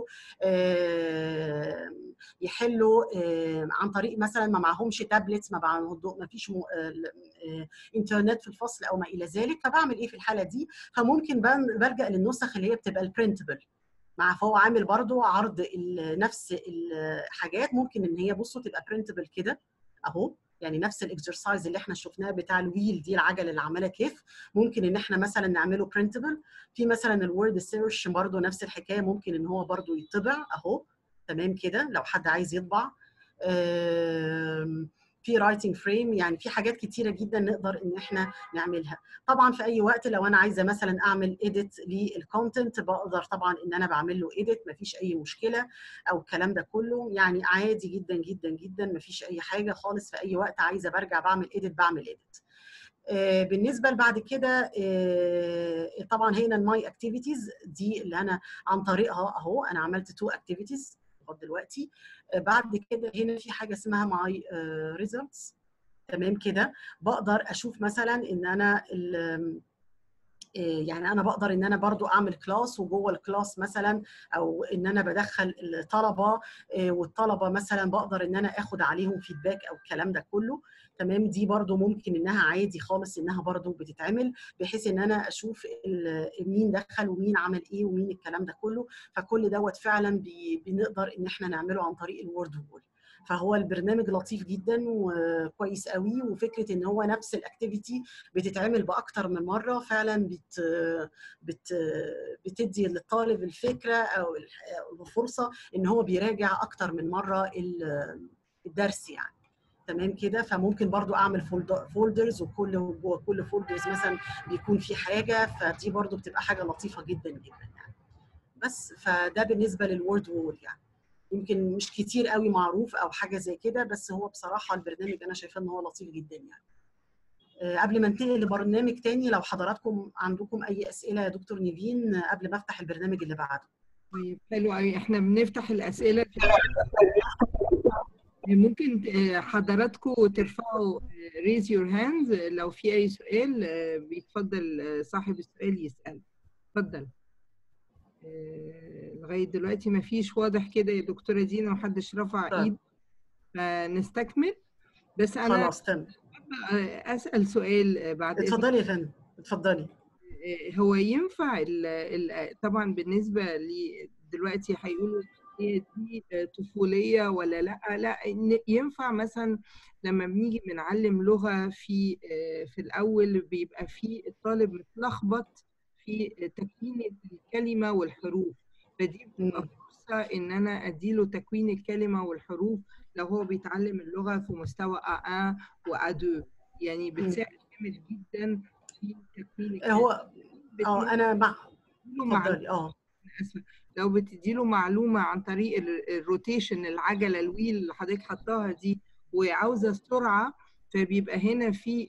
يحلوا عن طريق مثلا ما معهمش تابلتس ما ما فيش انترنت في الفصل او ما الى ذلك فبعمل ايه في الحاله دي فممكن بلجا للنسخ اللي هي بتبقى البرنتبل مع فهو عامل برضو عرض نفس الحاجات ممكن ان هي بصوا تبقى برنتبل كده اهو يعني نفس الاكسرسايز اللي احنا شفناه بتاع الويل دي العجله اللي عماله كيف ممكن ان احنا مثلا نعمله برنتبل في مثلا الورد سيرش برضو نفس الحكايه ممكن ان هو برضو يطبع اهو تمام كده لو حد عايز يطبع في رايتنج فريم يعني في حاجات كتيره جدا نقدر ان احنا نعملها طبعا في اي وقت لو انا عايزه مثلا اعمل اديت للكونتنت بقدر طبعا ان انا بعمل له اديت مفيش اي مشكله او الكلام ده كله يعني عادي جدا جدا جدا مفيش اي حاجه خالص في اي وقت عايزه برجع بعمل اديت بعمل اديت آه، بالنسبه لبعد كده آه، طبعا هنا الماي اكتيفيتيز دي اللي انا عن طريقها اهو انا عملت تو اكتيفيتيز لغايه دلوقتي آه، بعد كده هنا في حاجه اسمها ماي ريزلتس تمام كده بقدر اشوف مثلا ان انا ال- يعني انا بقدر ان انا برضو اعمل كلاس وجوه الكلاس مثلا او ان انا بدخل الطلبه والطلبه مثلا بقدر ان انا اخد عليهم فيدباك او الكلام ده كله تمام دي برضو ممكن انها عادي خالص انها برضو بتتعمل بحيث ان انا اشوف مين دخل ومين عمل ايه ومين الكلام ده كله فكل دوت فعلا بنقدر ان احنا نعمله عن طريق الوورد وول فهو البرنامج لطيف جدا وكويس قوي وفكره ان هو نفس الاكتيفيتي بتتعمل باكتر من مره فعلا بت بت بتدي للطالب الفكره او الفرصه ان هو بيراجع اكتر من مره الدرس يعني تمام كده فممكن برضو اعمل فولدرز وكل جوه كل فولدرز مثلا بيكون في حاجه فدي برضو بتبقى حاجه لطيفه جدا جدا يعني بس فده بالنسبه للوورد وول يعني يمكن مش كتير قوي معروف او حاجه زي كده بس هو بصراحه البرنامج انا شايفاه ان هو لطيف جدا يعني قبل ما انتقل لبرنامج تاني لو حضراتكم عندكم اي اسئله يا دكتور نيفين قبل ما افتح البرنامج اللي بعده طيب حلو قوي احنا بنفتح الاسئله في ممكن حضراتكم ترفعوا raise your hands لو في اي سؤال بيتفضل صاحب السؤال يسال اتفضل لغايه دلوقتي ما فيش واضح كده يا دكتوره دينا محدش رفع ايد فنستكمل بس انا خلاص تمام اسال سؤال بعد اتفضلي يا فندم اتفضلي هو ينفع ال ال طبعا بالنسبه لي دلوقتي هيقولوا هي دي طفوليه ولا لا لا ينفع مثلا لما بنيجي بنعلم لغه في في الاول بيبقى في الطالب متلخبط في تكوين الكلمه والحروف فدي بتبقى فرصه ان انا اديله تكوين الكلمه والحروف لو هو بيتعلم اللغه في مستوى A1 و A2 يعني بتساعد جامد جدا في تكوين الكلمه هو اه انا مع اتفضلي اه لو بتديله معلومه عن طريق الروتيشن العجله الويل اللي حضرتك حطاها دي وعاوزه سرعه فبيبقى هنا في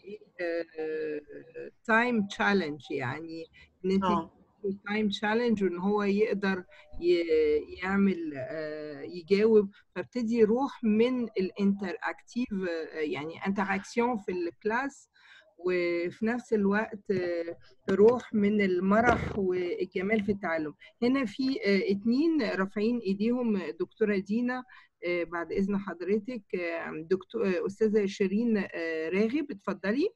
تايم تشالنج يعني ان انت تايم تشالنج وان هو يقدر يعمل يجاوب فابتدي يروح من الانتر اكتيف يعني انتراكسيون في الكلاس وفي نفس الوقت تروح من المرح والجمال في التعلم هنا في اتنين رافعين ايديهم دكتوره دينا بعد اذن حضرتك دكتور استاذه شيرين راغب اتفضلي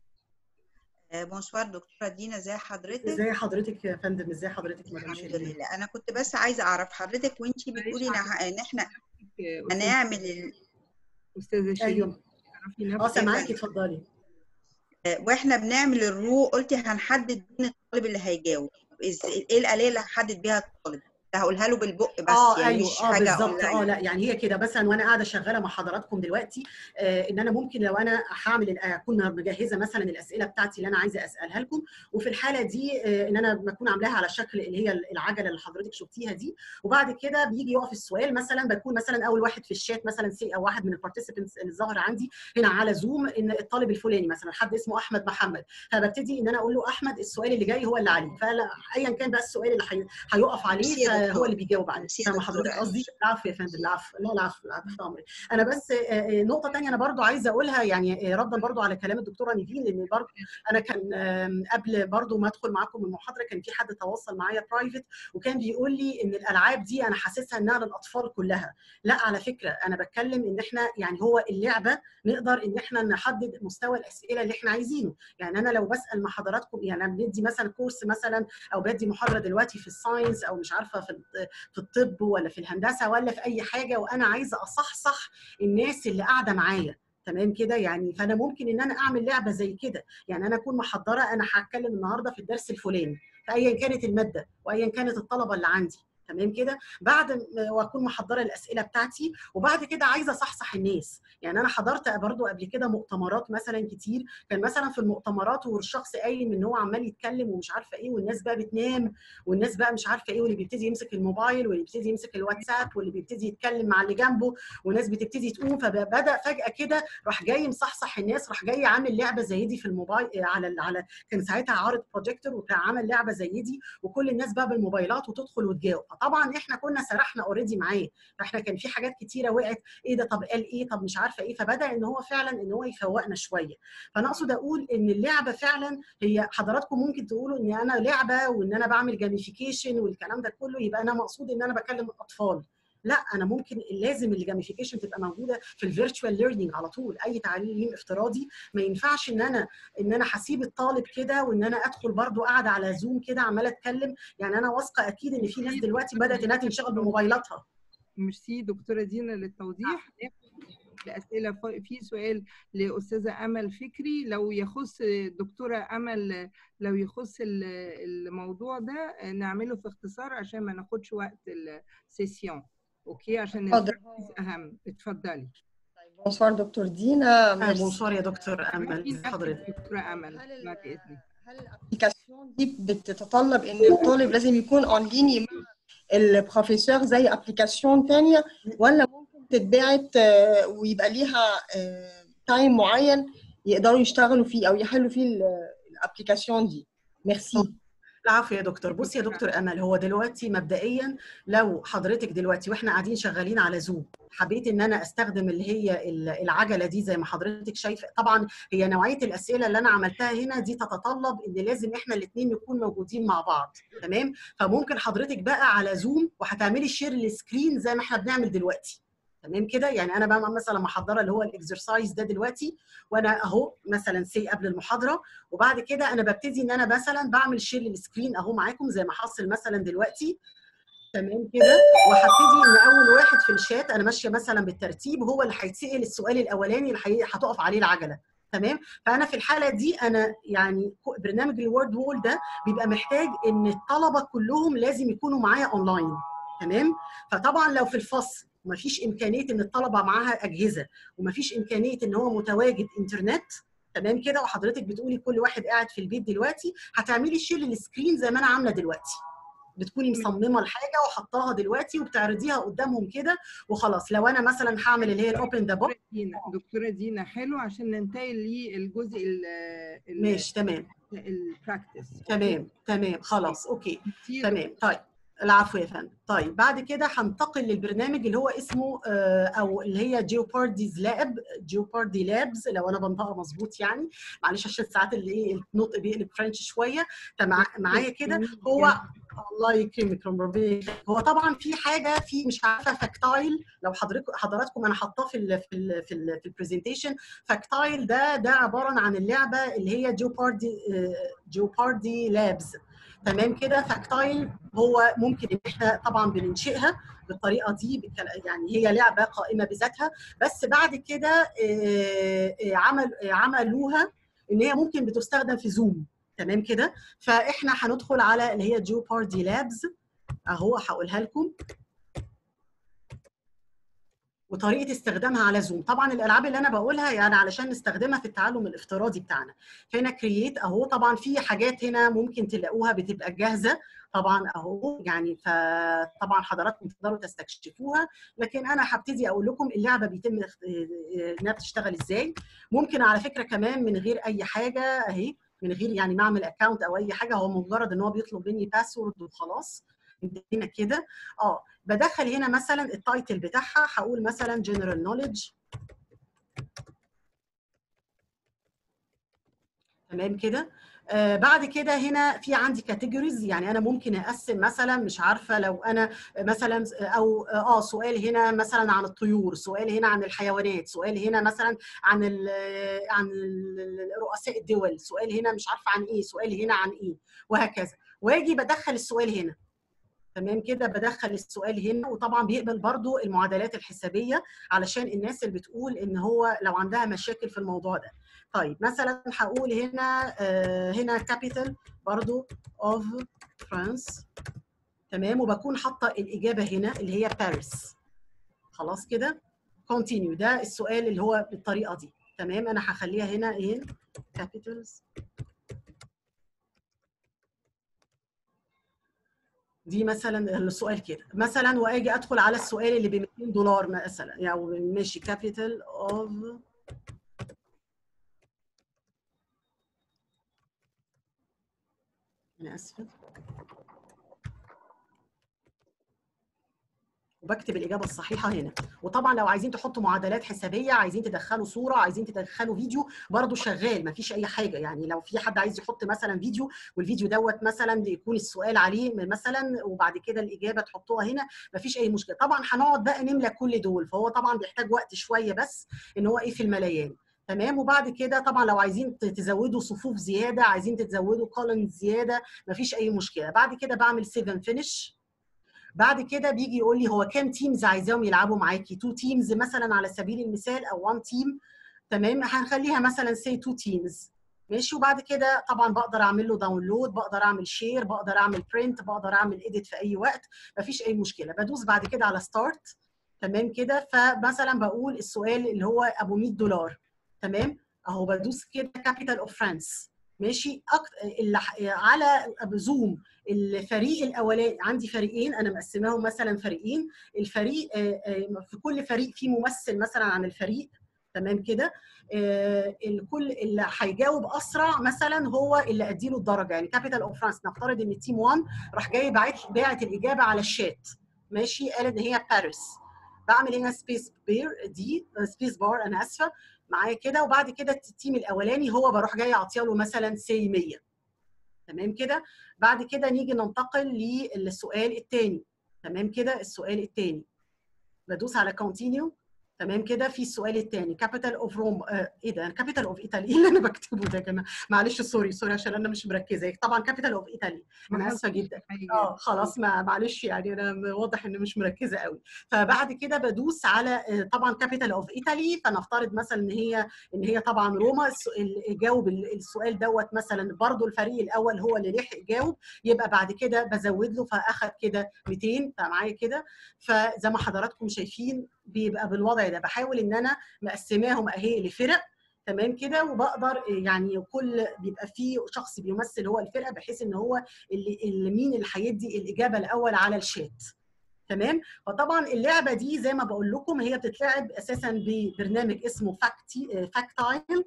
بونسوار دكتوره دينا ازي حضرتك ازي حضرتك يا فندم ازي حضرتك مدام الحمد لله انا كنت بس عايزه اعرف حضرتك وانت بتقولي ان احنا هنعمل ال... استاذه شيرين اه سامعاكي اتفضلي واحنا بنعمل الرو قلتي هنحدد مين الطالب اللي هيجاوب ايه الاليه اللي هحدد بيها الطالب هقولها له بالبق بس آه يعني أيوة مش آه حاجه بالظبط اه لا يعني هي كده مثلا وانا قاعده شغاله مع حضراتكم دلوقتي آه ان انا ممكن لو انا هعمل اكون مجهزه مثلا الاسئله بتاعتي اللي انا عايزه اسالها لكم وفي الحاله دي آه ان انا بكون عاملاها على شكل اللي هي العجله اللي حضرتك شفتيها دي وبعد كده بيجي يقف السؤال مثلا بكون مثلا اول واحد في الشات مثلا سي او واحد من البارتيسيبنتس اللي ظاهر عندي هنا على زوم ان الطالب الفلاني مثلا حد اسمه احمد محمد فببتدي ان انا اقول له احمد السؤال اللي جاي هو اللي عليه فايا كان بقى السؤال اللي هيقف عليه فهو اللي بيجاوب عليه فاهمه حضرتك قصدي العفو يا فندم العفو لا العفو العفو امري انا بس نقطه ثانيه انا برضو عايزه اقولها يعني ردا برضو على كلام الدكتوره نيفين لان برضو انا كان قبل برضو ما ادخل معاكم المحاضره كان في حد تواصل معايا برايفت وكان بيقول لي ان الالعاب دي انا حاسسها انها للاطفال كلها لا على فكره انا بتكلم ان احنا يعني هو اللعبه نقدر ان احنا نحدد مستوى الاسئله اللي احنا عايزينه يعني انا لو بسال مع حضراتكم يعني انا بندي مثلا كورس مثلا او بدي محاضره دلوقتي في الساينس او مش عارفه في في الطب ولا في الهندسه ولا في اي حاجه وانا عايزه اصحصح الناس اللي قاعده معايا تمام كده يعني فانا ممكن ان انا اعمل لعبه زي كده يعني انا اكون محضره انا هتكلم النهارده في الدرس الفلاني فايا كانت الماده وايا كانت الطلبه اللي عندي تمام كده بعد ما واكون محضره الاسئله بتاعتي وبعد كده عايزه اصحصح الناس يعني انا حضرت برضو قبل كده مؤتمرات مثلا كتير كان مثلا في المؤتمرات والشخص قايم ان هو عمال يتكلم ومش عارفه ايه والناس بقى بتنام والناس بقى مش عارفه ايه واللي بيبتدي يمسك الموبايل واللي بيبتدي يمسك الواتساب واللي بيبتدي يتكلم مع اللي جنبه وناس بتبتدي تقوم فبدا فجاه كده راح جاي مصحصح الناس راح جاي عامل لعبه زي دي في الموبايل على على كان ساعتها عارض بروجيكتور وكان عامل لعبه زي دي وكل الناس بقى بالموبايلات وتدخل وتجاوب فطبعا احنا كنا سرحنا اوريدي معاه فاحنا كان في حاجات كتيره وقعت ايه ده طب قال ايه طب مش عارفه ايه فبدا ان هو فعلا ان هو يفوقنا شويه فانا اقصد اقول ان اللعبه فعلا هي حضراتكم ممكن تقولوا ان انا لعبه وان انا بعمل جاميفيكيشن والكلام ده كله يبقى انا مقصود ان انا بكلم الاطفال لا انا ممكن لازم الجاميفيكيشن تبقى موجوده في الفيرتشوال ليرنينج على طول اي تعليم افتراضي ما ينفعش ان انا ان انا هسيب الطالب كده وان انا ادخل برده قاعده على زوم كده عماله اتكلم يعني انا واثقه اكيد ان في ناس دلوقتي بدات انها تنشغل بموبايلاتها ميرسي دكتوره دينا للتوضيح الاسئله في سؤال لاستاذه امل فكري لو يخص الدكتوره امل لو يخص الموضوع ده نعمله في اختصار عشان ما ناخدش وقت السيسيون اوكي عشان اهم اتفضلي بونسوار دكتور دينا بونسوار يا دكتور امل حضرتك دكتوره امل بعد اذنك هل الابلكيشن دي بتتطلب ان الطالب لازم يكون اون ليني مع البروفيسور زي ابلكيشن ثانيه ولا ممكن تتبعت ويبقى ليها تايم معين يقدروا يشتغلوا فيه او يحلوا فيه الابلكيشن دي ميرسي العفو يا دكتور بصي يا دكتور امل هو دلوقتي مبدئيا لو حضرتك دلوقتي واحنا قاعدين شغالين على زوم حبيت ان انا استخدم اللي هي العجله دي زي ما حضرتك شايفه طبعا هي نوعيه الاسئله اللي انا عملتها هنا دي تتطلب ان لازم احنا الاثنين نكون موجودين مع بعض تمام فممكن حضرتك بقى على زوم وهتعملي شير السكرين زي ما احنا بنعمل دلوقتي تمام كده يعني انا بقى مثلا محضره اللي هو الاكسرسايز ده دلوقتي وانا اهو مثلا سي قبل المحاضره وبعد كده انا ببتدي ان انا مثلا بعمل شير للسكرين اهو معاكم زي ما حصل مثلا دلوقتي تمام كده وهبتدي ان اول واحد في الشات انا ماشيه مثلا بالترتيب هو اللي هيتسال السؤال الاولاني اللي هتقف عليه العجله تمام فانا في الحاله دي انا يعني برنامج الوورد وول ده بيبقى محتاج ان الطلبه كلهم لازم يكونوا معايا اونلاين تمام فطبعا لو في الفصل ومفيش امكانيه ان الطلبه معاها اجهزه ومفيش امكانيه ان هو متواجد انترنت تمام كده وحضرتك بتقولي كل واحد قاعد في البيت دلوقتي هتعملي شير للسكرين زي ما انا عامله دلوقتي بتكوني مصممه الحاجه وحطاها دلوقتي وبتعرضيها قدامهم كده وخلاص لو انا مثلا هعمل اللي هي الاوبن ذا بوك دكتوره دينا حلو عشان ننتقل للجزء ماشي تمام البراكتس تمام تمام خلاص اوكي تمام طيب العفو يا فندم طيب بعد كده هنتقل للبرنامج اللي هو اسمه او اللي هي جيوبارديز لاب جيوباردي لابز لو انا بنطقها مظبوط يعني معلش عشان ساعات اللي ايه النطق بيقلب فرنش شويه معايا كده هو الله يكرمك ربنا هو طبعا في حاجه في مش عارفه فاكتايل لو حضرتك حضراتكم انا حاطاه في ال في ال في, ال في البرزنتيشن فاكتايل ده ده عباره عن اللعبه اللي هي جيوباردي جيوباردي لابز تمام كده فاكتايل هو ممكن ان احنا طبعا بننشئها بالطريقه دي يعني هي لعبه قائمه بذاتها بس بعد كده عمل عملوها ان هي ممكن بتستخدم في زوم تمام كده فاحنا هندخل على اللي هي جيوباردي لابز اهو هقولها لكم وطريقه استخدامها على زوم طبعا الالعاب اللي انا بقولها يعني علشان نستخدمها في التعلم الافتراضي بتاعنا هنا كرييت اهو طبعا في حاجات هنا ممكن تلاقوها بتبقى جاهزه طبعا اهو يعني فطبعا حضراتكم تقدروا تستكشفوها لكن انا هبتدي اقول لكم اللعبه بيتم انها بتشتغل ازاي ممكن على فكره كمان من غير اي حاجه اهي من غير يعني ما اعمل اكونت او اي حاجه هو مجرد ان هو بيطلب مني باسورد وخلاص هنا كده اه بدخل هنا مثلا التايتل بتاعها هقول مثلا جنرال نوليدج تمام كده آه بعد كده هنا في عندي كاتيجوريز يعني انا ممكن اقسم مثلا مش عارفه لو انا مثلا او اه سؤال هنا مثلا عن الطيور سؤال هنا عن الحيوانات سؤال هنا مثلا عن ال عن رؤساء الدول سؤال هنا مش عارفه عن ايه سؤال هنا عن ايه وهكذا واجي بدخل السؤال هنا تمام كده بدخل السؤال هنا وطبعا بيقبل برضو المعادلات الحسابيه علشان الناس اللي بتقول ان هو لو عندها مشاكل في الموضوع ده طيب مثلا هقول هنا آه هنا capital برضو of France تمام وبكون حاطه الاجابه هنا اللي هي باريس خلاص كده كونتينيو ده السؤال اللي هو بالطريقه دي تمام انا هخليها هنا ايه كابيتالز دي مثلا السؤال كده مثلا واجي ادخل على السؤال اللي ب 200 دولار مثلا يعني ماشي كابيتال اوف انا اسفه وبكتب الاجابه الصحيحه هنا وطبعا لو عايزين تحطوا معادلات حسابيه عايزين تدخلوا صوره عايزين تدخلوا فيديو برضه شغال مفيش اي حاجه يعني لو في حد عايز يحط مثلا فيديو والفيديو دوت مثلا يكون السؤال عليه مثلا وبعد كده الاجابه تحطوها هنا مفيش اي مشكله طبعا هنقعد بقى نملى كل دول فهو طبعا بيحتاج وقت شويه بس ان هو ايه في الملايين تمام وبعد كده طبعا لو عايزين تزودوا صفوف زياده عايزين تزودوا كولن زياده مفيش اي مشكله بعد كده بعمل 7 فينش بعد كده بيجي يقول لي هو كام تيمز عايزاهم يلعبوا معاكي 2 تيمز مثلا على سبيل المثال او 1 تيم تمام هنخليها مثلا سي 2 تيمز ماشي وبعد كده طبعا بقدر اعمل له داونلود بقدر اعمل شير بقدر اعمل برنت بقدر اعمل اديت في اي وقت مفيش اي مشكله بدوس بعد كده على ستارت تمام كده فمثلا بقول السؤال اللي هو ابو 100 دولار تمام اهو بدوس كده كابيتال اوف فرانس ماشي أكتر اللي على زوم الفريق الاولاني عندي فريقين انا مقسماهم مثلا فريقين الفريق في كل فريق فيه ممثل مثلا عن الفريق تمام كده الكل اللي هيجاوب اسرع مثلا هو اللي اديله الدرجه يعني كابيتال اوف فرانس نفترض ان التيم 1 راح جاي باعت باعت الاجابه على الشات ماشي قال ان هي باريس بعمل هنا سبيس بير دي سبيس بار انا اسفه معايا كده وبعد كده التيم الاولاني هو بروح جاي اعطيه له مثلا سي 100 تمام كده بعد كده نيجي ننتقل للسؤال الثاني تمام كده السؤال الثاني بدوس على كونتينيو تمام كده في السؤال الثاني كابيتال اوف روم آه ايه ده كابيتال اوف ايطالي ايه اللي انا بكتبه ده يا جماعه معلش سوري سوري عشان انا مش مركزه طبعا كابيتال اوف ايطالي انا اسفه جدا اه خلاص ما معلش يعني انا واضح ان مش مركزه قوي فبعد كده بدوس على طبعا كابيتال اوف ايطالي فنفترض مثلا ان هي ان هي طبعا روما اللي جاوب السؤال دوت مثلا برضو الفريق الاول هو اللي لحق جاوب يبقى بعد كده بزود له فاخد كده 200 فمعايا كده فزي ما حضراتكم شايفين بيبقى بالوضع ده بحاول ان انا مقسماهم اهي لفرق تمام كده وبقدر يعني كل بيبقى فيه شخص بيمثل هو الفرقه بحيث ان هو اللي, اللي مين اللي هيدي الاجابه الاول على الشات تمام فطبعا اللعبه دي زي ما بقول لكم هي بتتلعب اساسا ببرنامج اسمه فاكتي فاكتايل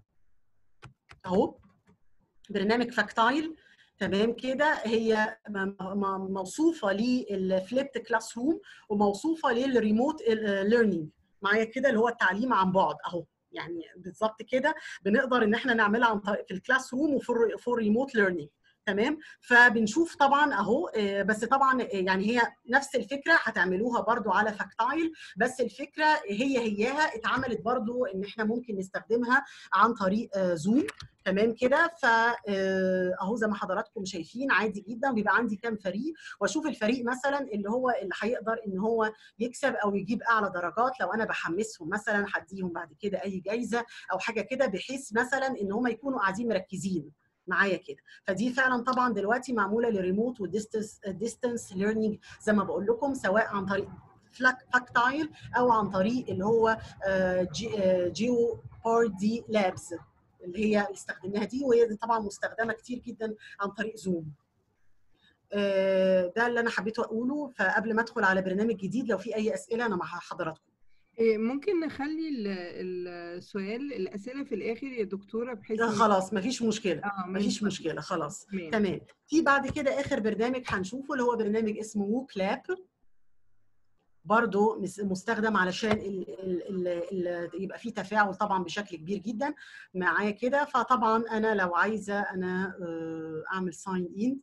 اهو برنامج فاكتايل تمام كده هي موصوفه للفليبت كلاس روم وموصوفه للريموت ليرنينج معايا كده اللي هو التعليم عن بعد اهو يعني بالظبط كده بنقدر ان احنا نعملها عن طريق في الكلاس روم وفور فور ريموت ليرنينج تمام فبنشوف طبعا اهو بس طبعا يعني هي نفس الفكره هتعملوها برضو على فاكتايل بس الفكره هي هياها اتعملت برضو ان احنا ممكن نستخدمها عن طريق زوم تمام كده فاهو زي ما حضراتكم شايفين عادي جدا بيبقى عندي كام فريق واشوف الفريق مثلا اللي هو اللي هيقدر ان هو يكسب او يجيب اعلى درجات لو انا بحمسهم مثلا هديهم بعد كده اي جايزه او حاجه كده بحيث مثلا ان هم يكونوا قاعدين مركزين معايا كده فدي فعلا طبعا دلوقتي معموله للريموت والديستنس ديستنس ليرنينج زي ما بقول لكم سواء عن طريق فاكتايل او عن طريق اللي هو جي جيو بار دي لابز اللي هي اللي استخدمناها دي وهي طبعا مستخدمه كتير جدا عن طريق زوم ده اللي انا حبيت اقوله فقبل ما ادخل على برنامج جديد لو في اي اسئله انا مع حضراتكم ممكن نخلي السؤال الاسئله في الاخر يا دكتوره بحيث لا خلاص مفيش مشكله آه مفيش مشكله خلاص تمام. تمام في بعد كده اخر برنامج هنشوفه اللي هو برنامج اسمه ووك لاب برضه مستخدم علشان ال ال ال ال يبقى فيه تفاعل طبعا بشكل كبير جدا معايا كده فطبعا انا لو عايزه انا اعمل ساين ان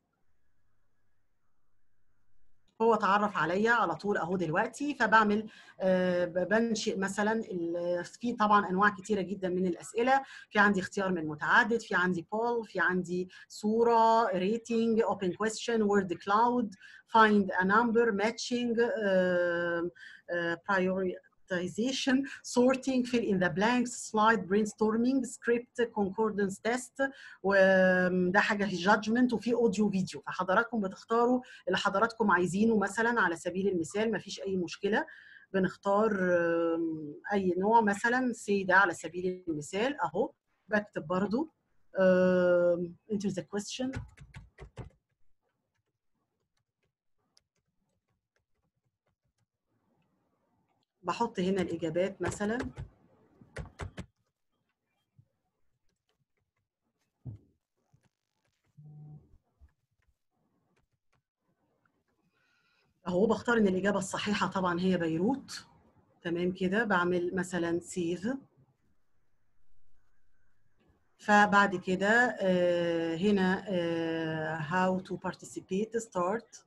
هو اتعرف عليا على طول اهو دلوقتي فبعمل بنشئ مثلا في طبعا انواع كتيره جدا من الاسئله في عندي اختيار من متعدد في عندي بول في عندي صوره ريتنج اوبن كويستشن وورد كلاود find a number matching uh, uh, prioritization sorting fill in the blanks slide brainstorming script concordance test وده حاجه judgment وفي اوديو فيديو فحضراتكم بتختاروا اللي حضراتكم عايزينه مثلا على سبيل المثال ما فيش اي مشكله بنختار آم، اي نوع مثلا سي ده على سبيل المثال اهو بكتب برضو آم، enter the question بحط هنا الإجابات مثلا أهو بختار إن الإجابة الصحيحة طبعا هي بيروت تمام كده بعمل مثلا سيف فبعد كده آه، هنا آه، how to participate start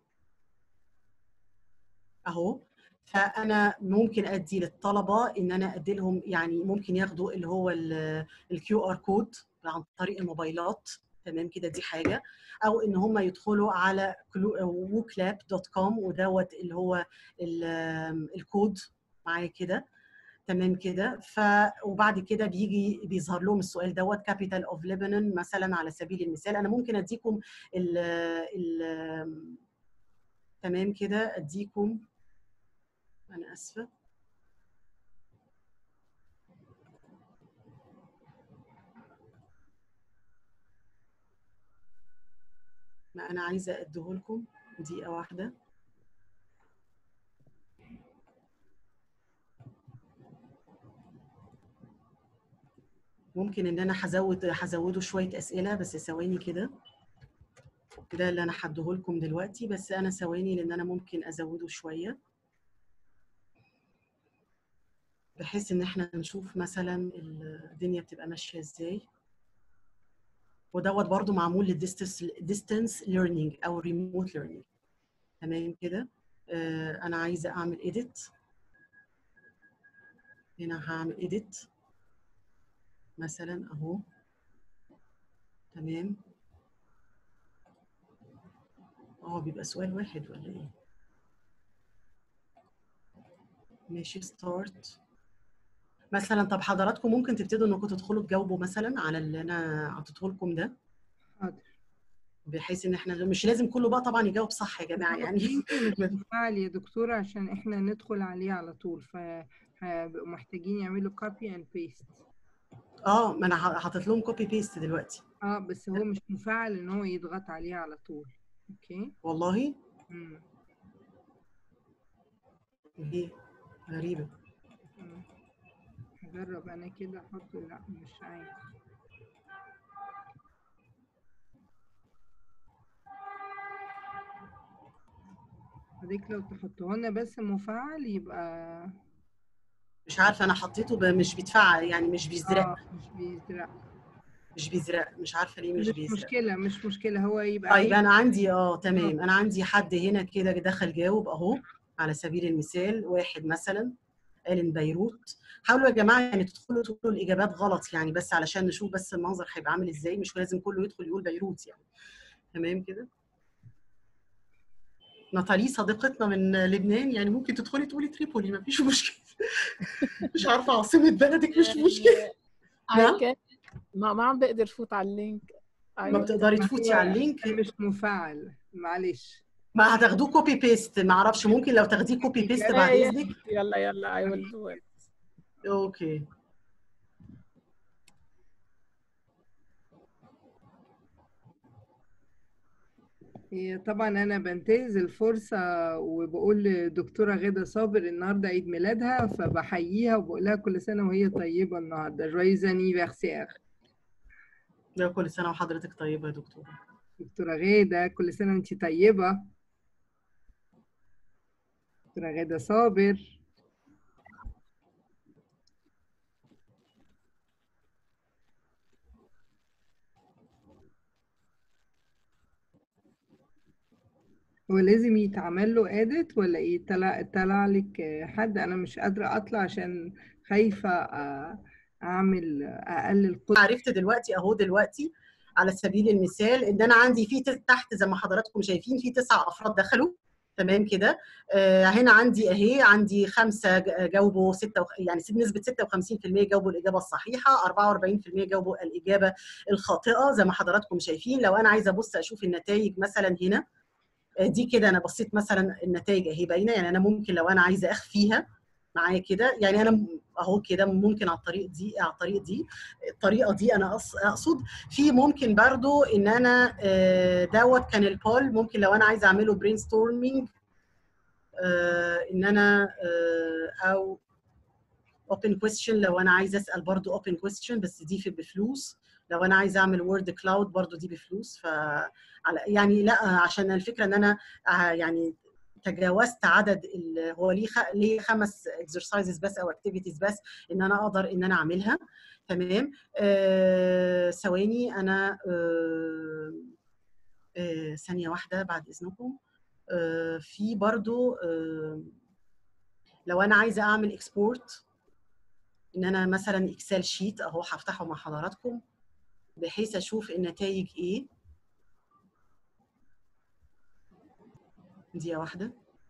اهو فانا ممكن ادي للطلبه ان انا ادي لهم يعني ممكن ياخدوا اللي هو الكيو ار كود عن طريق الموبايلات تمام كده دي حاجه او ان هم يدخلوا على ووكلاب دوت كوم ودوت اللي هو ال- الكود معايا كده تمام كده ف وبعد كده بيجي بيظهر لهم السؤال دوت كابيتال اوف ليبنان مثلا على سبيل المثال انا ممكن اديكم ال ال تمام كده اديكم انا اسفه ما انا عايزه اديه لكم دقيقه واحده ممكن ان انا هزود هزوده شويه اسئله بس ثواني كده ده اللي انا هديه لكم دلوقتي بس انا ثواني لان انا ممكن ازوده شويه بحيث ان احنا نشوف مثلا الدنيا بتبقى ماشيه ازاي ودوت برضو معمول للديستنس ديستنس ليرنينج او ريموت ليرنينج تمام كده آه انا عايزه اعمل edit هنا هعمل edit مثلا اهو تمام اه بيبقى سؤال واحد ولا ايه ماشي ستارت مثلا طب حضراتكم ممكن تبتدوا انكم تدخلوا تجاوبوا مثلا على اللي انا عطيته لكم ده حاضر بحيث ان احنا مش لازم كله بقى طبعا يجاوب صح يا جماعه يعني يمكن مش مفعل يا دكتورة عشان احنا ندخل عليه على طول فهيبقوا محتاجين يعملوا copy and paste اه ما انا ح- حاطط لهم كوبي بيست دلوقتي اه بس هو مش مفعل ان هو يضغط عليه على طول اوكي والله مم. ايه غريبه مم. هجرب انا كده احطه لا مش عارف حضرتك لو تحطه لنا بس مفعل يبقى مش عارفه انا حطيته ب- مش بيتفعل يعني مش بيزرق اه مش بيزرق مش بيزرق مش عارفه ليه مش مش بيزرق مشكلة مش مشكلة هو يبقى طيب عيب انا عندي اه تمام انا عندي حد هنا كده دخل جاوب اهو على سبيل المثال واحد مثلا قال ان بيروت حاولوا يا جماعه يعني تدخلوا تقولوا الاجابات غلط يعني بس علشان نشوف بس المنظر هيبقى عامل ازاي مش لازم كله يدخل يقول بيروت يعني تمام كده ناتالي صديقتنا من لبنان يعني ممكن تدخلي تقولي تريبولي مفيش مشكله مش عارفه عاصمه بلدك مش مشكله نعم؟ I can- ما ما عم بقدر فوت على اللينك ما بتقدري ما تفوتي هو على اللينك مش مفعل معلش ما هتاخدوه كوبي بيست ما اعرفش ممكن لو تاخديه كوبي بيست بعد يلا اذنك يلا يلا I will do it اوكي هي طبعا انا بنتهز الفرصه وبقول لدكتوره غاده صابر النهارده عيد ميلادها فبحييها وبقول لها كل سنه وهي طيبه النهارده جويز انيفرسير لا كل سنه وحضرتك طيبه يا دكتور دكتوره غاده كل سنه وانت طيبه دكتوره غاده صابر هو لازم يتعمل له اديت ولا ايه طلع طلع لك حد انا مش قادره اطلع عشان خايفه آه، اعمل اقلل قدر عرفت دلوقتي اهو دلوقتي على سبيل المثال ان انا عندي في تحت زي ما حضراتكم شايفين في تسع افراد دخلوا تمام كده آه، هنا عندي اهي عندي خمسه ج- جاوبوا ستة وخ... يعني ست- نسبه 56% جاوبوا الاجابه الصحيحه 44% جاوبوا الاجابه الخاطئه زي ما حضراتكم شايفين لو انا عايزه ابص اشوف النتائج مثلا هنا آه، دي كده انا بصيت مثلا النتائج اهي باينه يعني انا ممكن لو انا عايزه اخفيها معايا كده يعني انا م- اهو كده ممكن على الطريق دي على الطريق دي الطريقه دي انا أص- اقصد في ممكن برضو ان انا آه، دوت كان البول ممكن لو انا عايزه اعمله برين ستورمينج ان انا آه، او open question لو انا عايزه اسال برضو open question بس دي في بفلوس لو انا عايزه اعمل وورد كلاود برضو دي بفلوس ف على- يعني لا عشان الفكره ان انا آه، يعني تجاوزت عدد ال- هو ليه خ- ليه خمس اكسرسايزز بس او اكتيفيتيز بس ان انا اقدر ان انا اعملها تمام آه، ثواني انا آه، آه، ثانيه واحده بعد اذنكم آه، في برضو آه، لو انا عايزه اعمل اكسبورت ان انا مثلا اكسل شيت اهو هفتحه مع حضراتكم بحيث اشوف النتائج ايه دقيقه واحده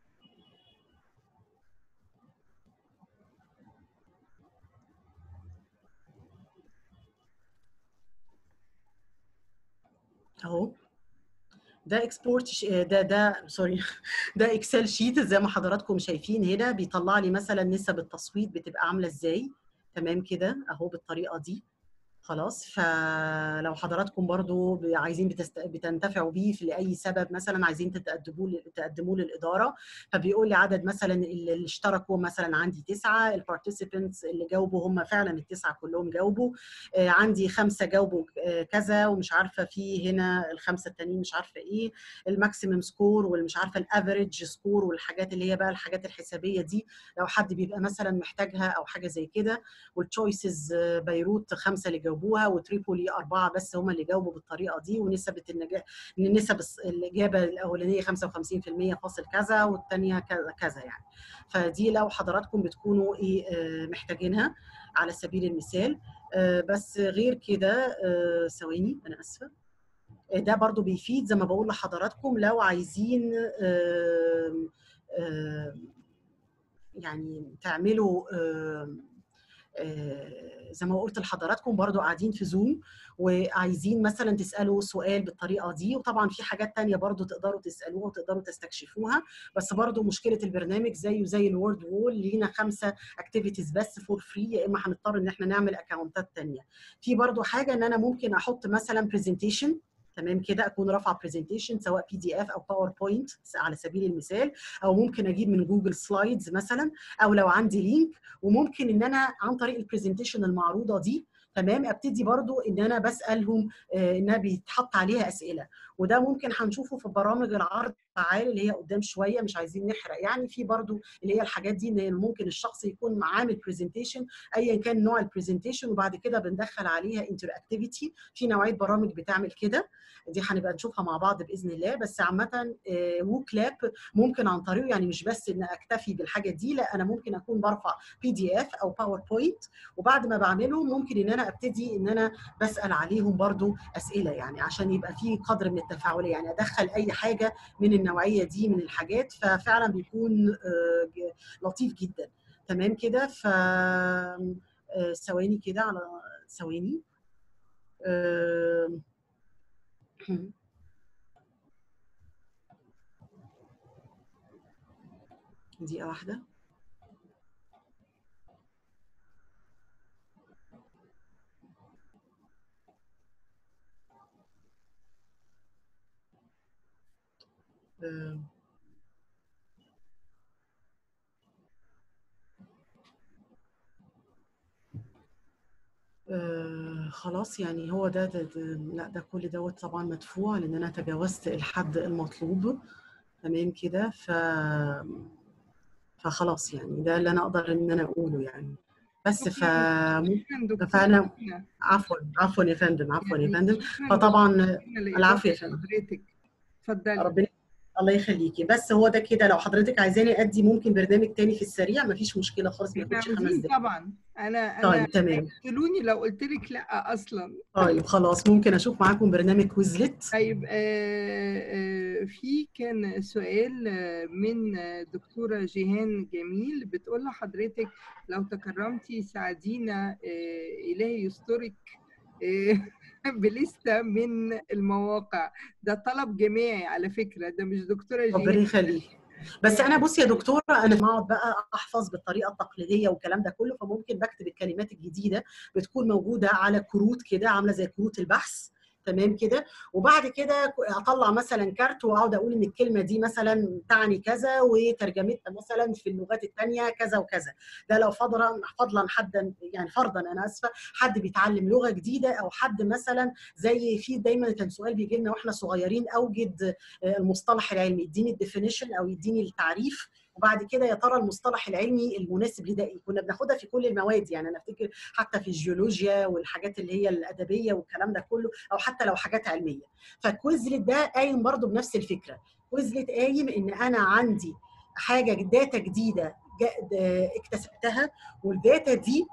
اهو ده اكسبورت ده ده سوري ده اكسل شيت زي ما حضراتكم شايفين هنا بيطلع لي مثلا نسب التصويت بتبقى عامله ازاي تمام كده اهو بالطريقه دي خلاص فلو حضراتكم برضو ب- عايزين بتست... بتنتفعوا بيه في لاي سبب مثلا عايزين تقدموه ل- تقدموه للاداره فبيقول لي عدد مثلا اللي اللي اشتركوا مثلا عندي تسعه البارتيسيبنتس اللي جاوبوا هم فعلا التسعه كلهم جاوبوا آه، عندي خمسه جاوبوا آه، كذا ومش عارفه في هنا الخمسه التانيين مش عارفه ايه الماكسيمم سكور والمش عارفه الافريج سكور والحاجات اللي هي بقى الحاجات الحسابيه دي لو حد بيبقى مثلا محتاجها او حاجه زي كده والتشويسز آه، بيروت خمسه اللي جاوبوها وتريبولي اربعه بس هم اللي جاوبوا بالطريقه دي ونسبه النجاح ان نسب الس- الاجابه الاولانيه 55% فاصل كذا والثانيه كذا كذا يعني فدي لو حضراتكم بتكونوا ايه آه، محتاجينها على سبيل المثال آه، بس غير كده آه، ثواني انا اسفه آه، ده برضو بيفيد زي ما بقول لحضراتكم لو عايزين آم، آم، يعني تعملوا آم، آه، زي ما قلت لحضراتكم برضو قاعدين في زوم وعايزين مثلا تسالوا سؤال بالطريقه دي وطبعا في حاجات تانية برضو تقدروا تسالوها وتقدروا تستكشفوها بس برضو مشكله البرنامج زيه زي الوورد وول لينا خمسه اكتيفيتيز بس فور فري يا اما هنضطر ان احنا نعمل اكونتات تانية في برضو حاجه ان انا ممكن احط مثلا برزنتيشن تمام كده اكون رافعه برزنتيشن سواء بي دي اف او باوربوينت على سبيل المثال او ممكن اجيب من جوجل سلايدز مثلا او لو عندي لينك وممكن ان انا عن طريق البرزنتيشن المعروضه دي تمام ابتدي برضو ان انا بسالهم آه، انها بيتحط عليها اسئله وده ممكن هنشوفه في برامج العرض الفعال اللي هي قدام شويه مش عايزين نحرق يعني في برضو اللي هي الحاجات دي ان ممكن الشخص يكون عامل برزنتيشن ايا كان نوع البرزنتيشن وبعد كده بندخل عليها انتر اكتيفيتي في نوعيه برامج بتعمل كده دي هنبقى نشوفها مع بعض باذن الله بس عامه ووك لاب ممكن عن طريقه يعني مش بس ان اكتفي بالحاجه دي لا انا ممكن اكون برفع بي دي اف او باوربوينت وبعد ما بعمله ممكن ان انا ابتدي ان انا بسال عليهم برضو اسئله يعني عشان يبقى في قدر من التفاعليه يعني ادخل اي حاجه من النوعيه دي من الحاجات ففعلا بيكون آه، ج- لطيف جدا تمام كده ف آه، ثواني كده على ثواني آه، دقيقة واحدة آه، آه، خلاص يعني هو ده, ده, ده لا ده كل دوت طبعا مدفوع لان انا تجاوزت الحد المطلوب تمام كده ف فخلاص يعني ده اللي انا اقدر ان انا اقوله يعني بس ف شكرا دكتورة فانا دينا. عفوا عفوا يا فندم عفوا يا يعني فندم شكراً فطبعا جزيلاً لإضافة العفو يا فندم حضرتك اتفضلي ربنا الله يخليكي بس هو ده كده لو حضرتك عايزاني ادي ممكن برنامج تاني في السريع مفيش مشكله خالص ما احنا ياخدش خمس عاوزين دقايق طبعا انا طيب انا تمام قتلوني لو قلت لك لا اصلا طيب خلاص ممكن اشوف معاكم برنامج كويزلت طيب آه، آه، في كان سؤال آه، من آه، دكتورة جيهان جميل بتقول لحضرتك لو تكرمتي ساعدينا آه، إلهي يسترك آه، بلستة من المواقع ده طلب جماعي على فكرة ده مش دكتورة ربنا جيهان يخليك بس انا بصي يا دكتوره انا بقعد بقى احفظ بالطريقه التقليديه والكلام ده كله فممكن بكتب الكلمات الجديده بتكون موجوده على كروت كده عامله زي كروت البحث تمام كده وبعد كده اطلع مثلا كارت واقعد اقول ان الكلمه دي مثلا تعني كذا وترجمتها مثلا في اللغات الثانيه كذا وكذا ده لو فضلا فضلا حدا يعني فرضا انا اسفه حد بيتعلم لغه جديده او حد مثلا زي في دايما كان سؤال بيجي لنا واحنا صغيرين اوجد المصطلح العلمي يديني الديفينيشن او يديني التعريف وبعد كده يا ترى المصطلح العلمي المناسب لده ايه؟ كنا بناخدها في كل المواد يعني انا افتكر حتى في الجيولوجيا والحاجات اللي هي الادبيه والكلام ده كله او حتى لو حاجات علميه. فكويزلت ده قايم برضو بنفس الفكره. كويزلت قايم ان انا عندي حاجه داتا جديده اكتسبتها والداتا دي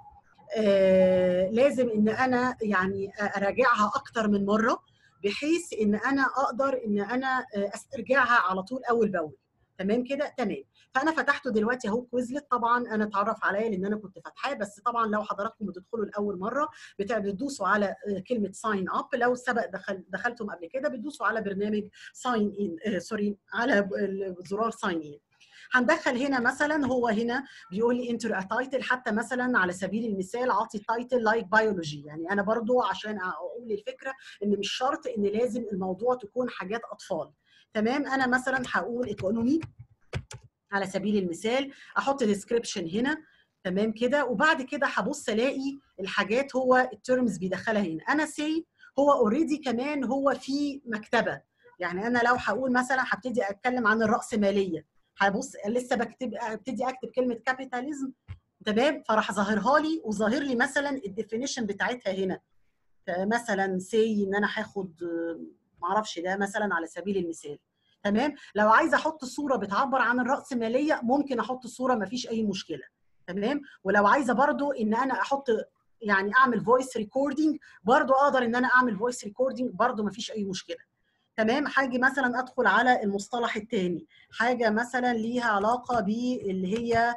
آه لازم ان انا يعني اراجعها اكتر من مره بحيث ان انا اقدر ان انا استرجعها على طول اول باول. تمام كده تمام فانا فتحته دلوقتي اهو كويزلت طبعا انا اتعرف عليا لان انا كنت فاتحاه بس طبعا لو حضراتكم بتدخلوا لاول مره بتدوسوا على كلمه ساين اب لو سبق دخل دخلتم قبل كده بتدوسوا على برنامج ساين ان سوري على زرار ساين ان هندخل هنا مثلا هو هنا بيقول لي انتر تايتل حتى مثلا على سبيل المثال اعطي تايتل لايك بيولوجي يعني انا برضو عشان اقول الفكره ان مش شرط ان لازم الموضوع تكون حاجات اطفال تمام انا مثلا هقول ايكونومي على سبيل المثال احط ديسكريبشن هنا تمام كده وبعد كده هبص الاقي الحاجات هو الترمز بيدخلها هنا انا سي هو اوريدي كمان هو في مكتبه يعني انا لو هقول مثلا هبتدي اتكلم عن الراسماليه هبص لسه بكتب ابتدي اكتب كلمه كابيتاليزم تمام فراح ظاهرها لي وظاهر لي مثلا الديفينيشن بتاعتها هنا مثلا سي ان انا هاخد معرفش ده مثلا على سبيل المثال تمام لو عايزه احط صوره بتعبر عن الراسماليه ممكن احط صوره ما فيش اي مشكله تمام ولو عايزه برضو ان انا احط يعني اعمل فويس ريكوردنج برضو اقدر ان انا اعمل فويس ريكوردنج برضو ما فيش اي مشكله تمام حاجه مثلا ادخل على المصطلح الثاني حاجه مثلا ليها علاقه باللي هي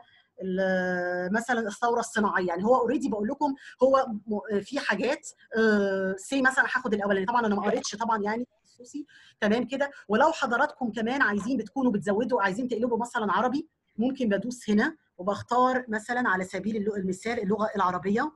مثلا الثوره الصناعيه يعني هو اوريدي بقول لكم هو في حاجات سي مثلا هاخد الاولاني طبعا انا ما قريتش طبعا يعني خصوصي تمام كده ولو حضراتكم كمان عايزين بتكونوا بتزودوا عايزين تقلبوا مثلا عربي ممكن بدوس هنا وبختار مثلا على سبيل المثال اللغه العربيه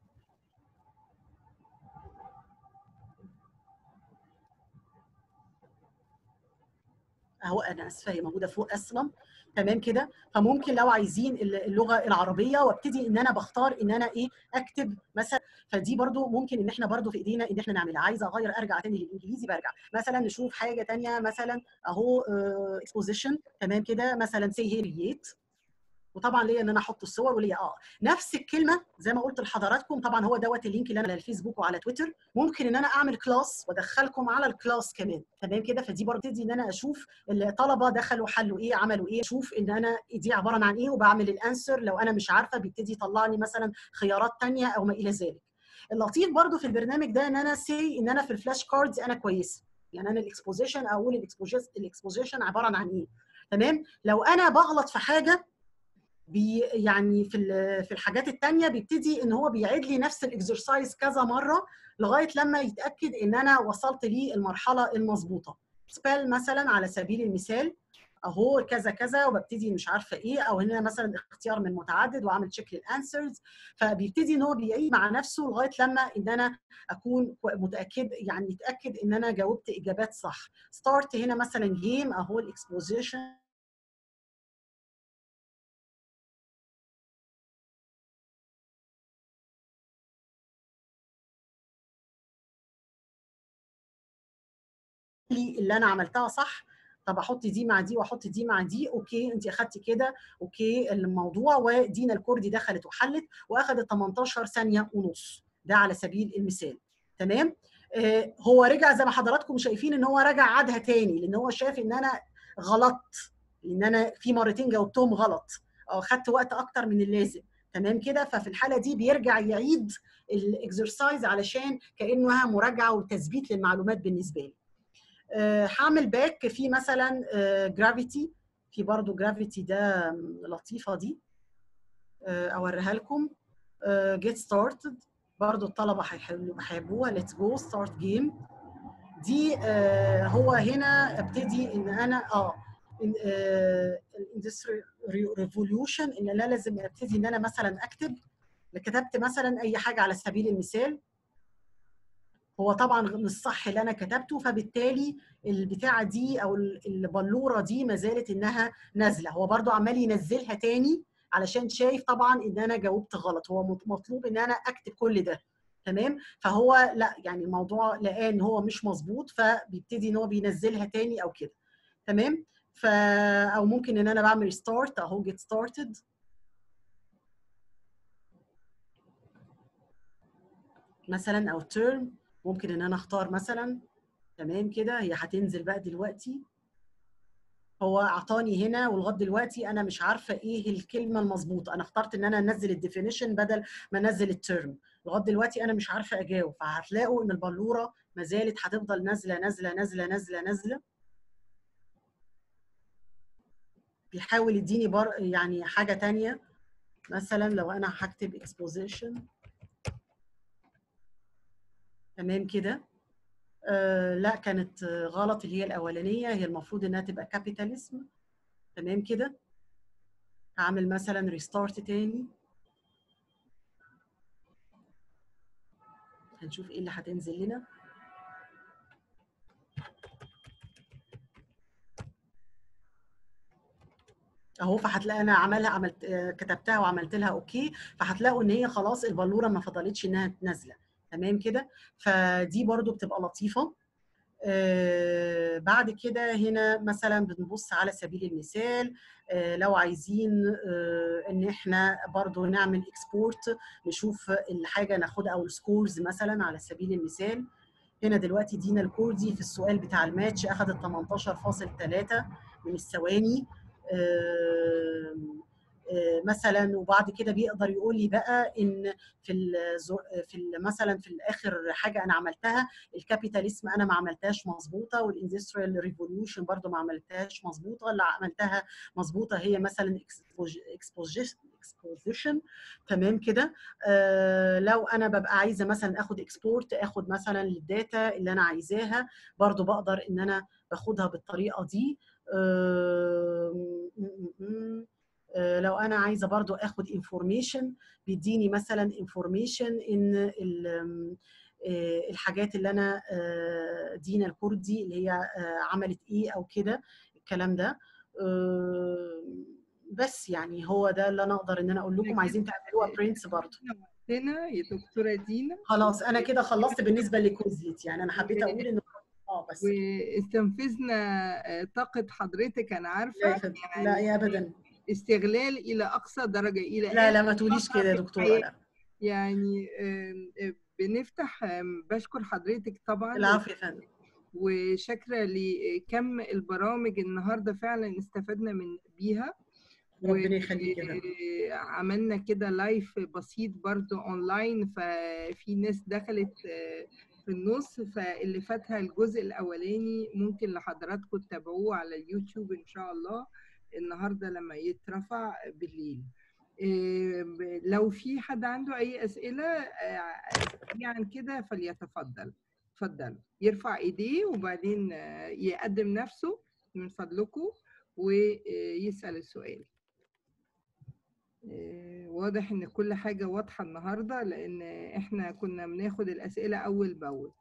اهو انا اسفه هي موجوده فوق اصلا تمام كده فممكن لو عايزين اللغه العربيه وابتدي ان انا بختار ان انا ايه اكتب مثلا فدي برضو ممكن ان احنا برضو في ايدينا ان احنا نعملها عايزه اغير ارجع تاني للانجليزي برجع مثلا نشوف حاجه تانية مثلا اهو اكسبوزيشن تمام كده مثلا سي هيريت وطبعا ليا ان انا احط الصور وليا اه نفس الكلمه زي ما قلت لحضراتكم طبعا هو دوت اللينك اللي انا على الفيسبوك وعلى تويتر ممكن ان انا اعمل كلاس وادخلكم على الكلاس كمان تمام كده فدي برضه تدي ان انا اشوف الطلبه دخلوا حلوا ايه عملوا ايه اشوف ان انا دي عباره عن ايه وبعمل الانسر لو انا مش عارفه بيبتدي يطلع لي مثلا خيارات ثانيه او ما الى ذلك اللطيف برضه في البرنامج ده ان انا سي ان انا في الفلاش كاردز انا كويسه يعني انا الاكسبوزيشن اقول الاكسبوزيشن عباره عن ايه تمام لو انا بغلط في حاجه بي يعني في في الحاجات الثانيه بيبتدي ان هو بيعيد لي نفس الاكسرسايز كذا مره لغايه لما يتاكد ان انا وصلت ليه المرحله المظبوطه سبيل مثلا على سبيل المثال اهو كذا كذا وببتدي مش عارفه ايه او هنا مثلا اختيار من متعدد واعمل تشيك للانسرز فبيبتدي ان هو بيعيد مع نفسه لغايه لما ان انا اكون متاكد يعني يتاكد ان انا جاوبت اجابات صح ستارت هنا مثلا جيم اهو الاكسبوزيشن اللي انا عملتها صح طب احط دي مع دي واحط دي مع دي اوكي انت اخدتي كده اوكي الموضوع ودينا الكردي دخلت وحلت واخدت 18 ثانيه ونص ده على سبيل المثال تمام آه هو رجع زي ما حضراتكم شايفين ان هو رجع عادها تاني لان هو شاف ان انا غلطت ان انا في مرتين جاوبتهم غلط او خدت وقت اكتر من اللازم تمام كده ففي الحاله دي بيرجع يعيد الاكسرسايز علشان كانها مراجعه وتثبيت للمعلومات بالنسبه لي آه، هعمل باك في مثلا جرافيتي في برضو جرافيتي ده لطيفه دي آه، اوريها لكم جيت ستارتد برضو الطلبه هيحبوا- هيحبوها ليتس جو ستارت جيم دي آه، هو هنا ابتدي ان انا اه الاندستري ريفوليوشن ان انا لازم ابتدي ان انا مثلا اكتب كتبت مثلا اي حاجه على سبيل المثال هو طبعا مش صح اللي انا كتبته فبالتالي البتاعه دي او البلوره دي ما زالت انها نازله هو برضو عمال ينزلها تاني علشان شايف طبعا ان انا جاوبت غلط هو مط- مطلوب ان انا اكتب كل ده تمام فهو لا يعني الموضوع لقاه ان هو مش مظبوط فبيبتدي ان هو بينزلها تاني او كده تمام ف او ممكن ان انا بعمل ستارت اهو جيت ستارتد مثلا او تيرم ممكن ان انا اختار مثلا تمام كده هي هتنزل بقى دلوقتي هو اعطاني هنا ولغايه دلوقتي انا مش عارفه ايه الكلمه المظبوطه انا اخترت ان انا انزل الديفينيشن بدل ما انزل الترم لغايه دلوقتي انا مش عارفه اجاوب فهتلاقوا ان البلوره ما زالت هتفضل نازله نازله نازله نازله نازله بيحاول يديني بر... يعني حاجه تانية مثلا لو انا هكتب exposition تمام كده آه لا كانت آه، غلط اللي هي الاولانيه هي المفروض انها تبقى كابيتاليزم تمام كده هعمل مثلا ريستارت تاني هنشوف ايه اللي هتنزل لنا اهو فهتلاقي انا عملها عملت آه، كتبتها وعملت لها اوكي فهتلاقوا ان هي خلاص البلوره ما فضلتش انها نازله تمام كده فدي برضو بتبقى لطيفه آه بعد كده هنا مثلا بنبص على سبيل المثال آه لو عايزين آه ان احنا برضو نعمل اكسبورت نشوف الحاجه ناخدها او السكورز مثلا على سبيل المثال هنا دلوقتي دينا الكردي في السؤال بتاع الماتش اخذت 18.3 من الثواني آم، آه، مثلا وبعد كده بيقدر يقول لي بقى ان في الزو... في ال- مثلا في الاخر حاجه انا عملتها الكابيتاليزم انا ما عملتهاش مظبوطه والاندستريال ريفوليوشن برضو ما عملتهاش مظبوطه اللي عملتها مظبوطه هي مثلا اكسبوزيشن تمام كده آه لو انا ببقى عايزه مثلا اخد اكسبورت اخد مثلا الداتا اللي انا عايزاها برضو بقدر ان انا باخدها بالطريقه دي آه، م- م- م. آه، لو انا عايزه برضو اخد انفورميشن بيديني مثلا انفورميشن ان ال- آم، آه، الحاجات اللي انا آه، دينا الكردي اللي هي آه، عملت ايه او كده الكلام ده آه، بس يعني هو ده اللي انا اقدر ان انا اقول لكم عايزين تعملوها برنتس برضو هنا يا دكتورة دينا خلاص انا كده خلصت بالنسبه لكوزلت يعني انا حبيت اقول ان اه بس واستنفذنا آه، طاقة حضرتك أنا لا يا عارفة فندم لا يا ابدا استغلال إلى أقصى درجة إلى لا لا آخر ما تقوليش لحظة كده يا في دكتوره الحياة. لا يعني آم، آم، بنفتح آم، بشكر حضرتك طبعا العفو يا فندم وشاكرة لكم البرامج النهاردة فعلا استفدنا من بيها ربنا يخليك يا فندم عملنا كده لايف بسيط برضو اونلاين ففي ناس دخلت آه، في النص فاللي فاتها الجزء الاولاني ممكن لحضراتكم تتابعوه على اليوتيوب ان شاء الله النهارده لما يترفع بالليل آه، ب- لو في حد عنده اي اسئله آه، سريعا كده فليتفضل اتفضل يرفع ايديه وبعدين آه، يقدم نفسه من فضلكم ويسال السؤال آه، واضح ان كل حاجة واضحة النهاردة لان احنا كنا بناخد الاسئلة اول باول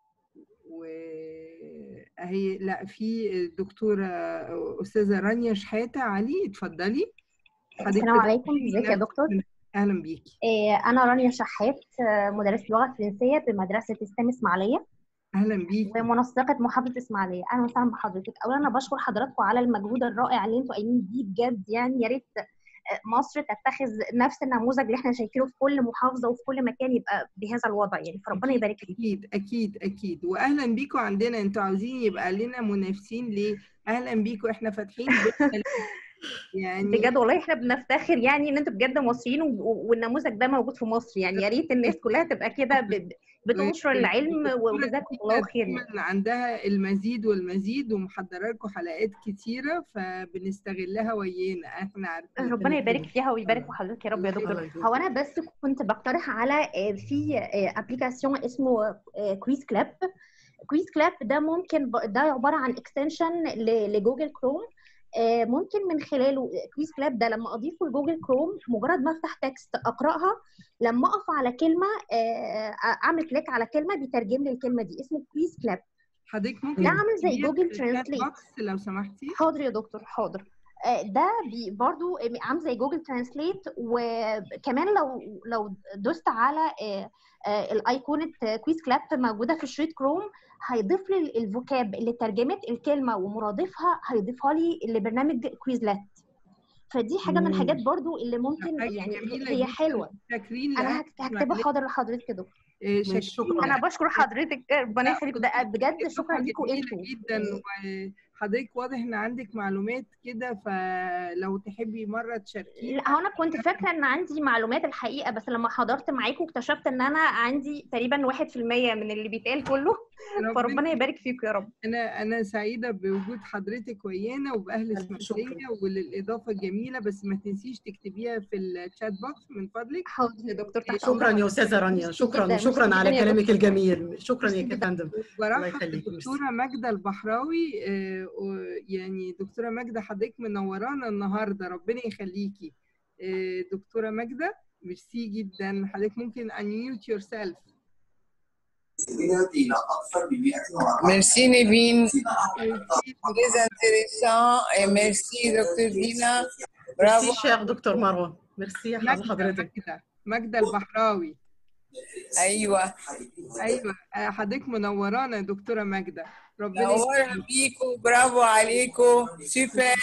واهي لا في الدكتورة استاذة رانيا شحاتة علي اتفضلي حضرتك السلام عليكم ازيك يا دكتور اهلا بيكي آه، انا رانيا شحات آه، مدرسة لغة فرنسية بمدرسة ستام اسماعيلية اهلا بيكي ومنسقة محافظة اسماعيلية اهلا وسهلا بحضرتك اولا انا بشكر حضراتكم على المجهود الرائع اللي انتوا قايمين بيه بجد يعني يا ريت مصر تتخذ نفس النموذج اللي احنا شايفينه في كل محافظه وفي كل مكان يبقى بهذا الوضع يعني فربنا يبارك فيك اكيد اكيد اكيد واهلا بيكم عندنا انتوا عاوزين يبقى لنا منافسين ليه اهلا بيكم احنا فاتحين بيتنا يعني بجد والله احنا بنفتخر يعني ان انتوا بجد مصريين و- و- والنموذج ده موجود في مصر يعني يا ريت الناس كلها تبقى كده ب- ب- بتنشر العلم وجزاكم الله خير يعني. دايماً عندها المزيد والمزيد ومحضره لكم حلقات كتيره فبنستغلها ويانا احنا عارفين ربنا يبارك فيها ويبارك في حضرتك يا رب يا دكتور هو انا بس كنت بقترح على آه، في ابلكيشن اسمه كويز كلاب كويز كلاب ده ممكن ب- ده عباره عن اكستنشن لجوجل كروم آه، ممكن من خلاله كويز كلاب ده لما اضيفه لجوجل كروم مجرد ما افتح تكست اقراها لما اقف على كلمه آه، اعمل كليك على كلمه بيترجم لي الكلمه دي اسمه كويز كلاب حضرتك ممكن ده عامل زي تكتبيها جوجل في الشات ترانسليت بوكس لو سمحتي حاضر يا دكتور حاضر آه، ده بي برضو عامل زي جوجل ترانسليت وكمان لو لو دوست على آه، آه، الايقونه كويز كلاب موجوده في شريط كروم هيضيف لي الفوكاب اللي ترجمت الكلمه ومرادفها هيضيفها لي لبرنامج كويزلات فدي حاجه من مم. الحاجات برضو اللي ممكن حاجة يعني جميلة هي جداً. حلوه شاكرين انا لأهل هكت- هكتبها معلش. حاضر لحضرتك كده آه، شاكرين شكراً. انا بشكر حضرتك ربنا لا، يخليك ده بجد شكرا حاجة ليكم جميلة انتوا جدا وحضرتك واضح ان عندك معلومات كده فلو تحبي مره تشاركينا لا هو انا كنت فاكره ان عندي معلومات الحقيقه بس لما حضرت معاكم اكتشفت ان انا عندي تقريبا 1% من اللي بيتقال كله فربنا يبارك فيكم يا رب انا انا سعيده بوجود حضرتك ويانا وباهل ألف اسماعيليه وللاضافه الجميله بس ما تنسيش تكتبيها في الشات بوكس من فضلك حاضر يا دكتور تحت شكرا أمرك. يا استاذه رانيا ميرسي شكرا جداً، شكرا ميرسي على جداً يا كلامك دكتور. الجميل شكرا يا ميرسي فندم برحب يخليك، بالدكتوره ماجده البحراوي آه، و- يعني دكتوره ماجده حضرتك منورانا النهارده ربنا يخليكي آه، دكتوره ماجده ميرسي جدا حضرتك ممكن unmute yourself Merci Nevin, ميرسي très intéressant et merci Dr Dina. Bravo. ميرسي شيخ دكتور مروه ميرسي يا ماجده حضرتك ماجده ماجده البحراوي ايوه ايوه آه، حضرتك منورانا يا دكتوره ماجده ربنا نورها بيكو برافو عليكم سوبر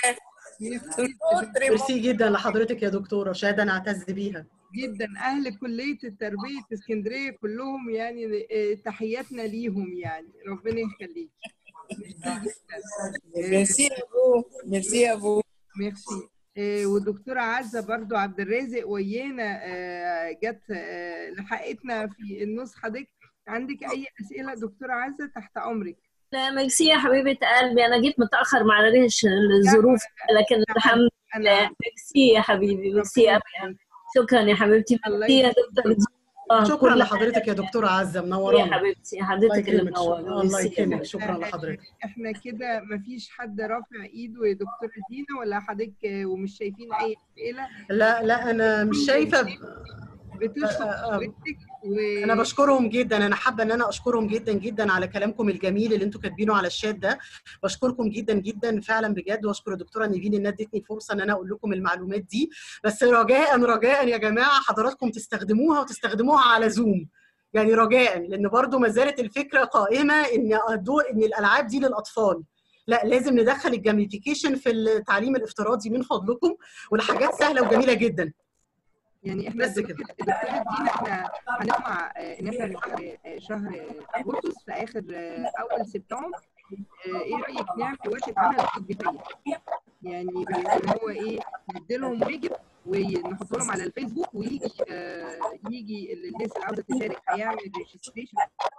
يخليك. ميرسي جدا لحضرتك يا دكتوره شهاده نعتز بيها جدا اهل كليه التربيه في اسكندريه كلهم يعني آه، تحياتنا ليهم يعني ربنا يخليك ميرسي جدا ميرسي ابو ميرسي ابو ميرسي آه، والدكتوره عزه برضو عبد الرازق ويانا آه، جت آه، لحقتنا في النص حضرتك عندك اي اسئله دكتوره عزه تحت امرك لا ميرسي يا حبيبة قلبي أنا جيت متأخر معلش الظروف لكن الحمد لله انا ميرسي يا حبيبي ميرسي أوي شكرا يا حبيبتي الله ميرسي يا دكتور آه، شكرا كل لحضرتك يا دكتوره عزه يا منورانا حبيبتي الله حضرتك اللي يكرمك منورة الله ميرسي يا يكرمك حبيبتي. شكرا لحضرتك احنا كده مفيش حد رافع ايده يا دكتوره دينا ولا حضرتك آه، ومش شايفين اي اسئله لا لا انا مش شايفه بتشكر آه، آه. حضرتك و... انا بشكرهم جدا انا حابه ان انا اشكرهم جدا جدا على كلامكم الجميل اللي انتوا كاتبينه على الشات ده بشكركم جدا جدا فعلا بجد واشكر الدكتوره نيفين انها ادتني فرصه ان انا اقول لكم المعلومات دي بس رجاء رجاء يا جماعه حضراتكم تستخدموها وتستخدموها على زوم يعني رجاء لان برضو ما زالت الفكره قائمه ان دور ان الالعاب دي للاطفال لا لازم ندخل الجاميفيكيشن في التعليم الافتراضي من فضلكم والحاجات سهله وجميله جدا يعني احنا بس كده. دكتوره دكتورة دينا احنا هنسمع آه، ان احنا شهر آه، شهر اغسطس في اخر آه، اول سبتمبر آه، ايه رايك نعمل ورشه عمل تطبيقيه يعني بس ان هو ايه نديلهم واجب ونحط لهم على الفيسبوك ويجي آه، يجي الناس اللي عاوزه تشارك هيعمل ريجستريشن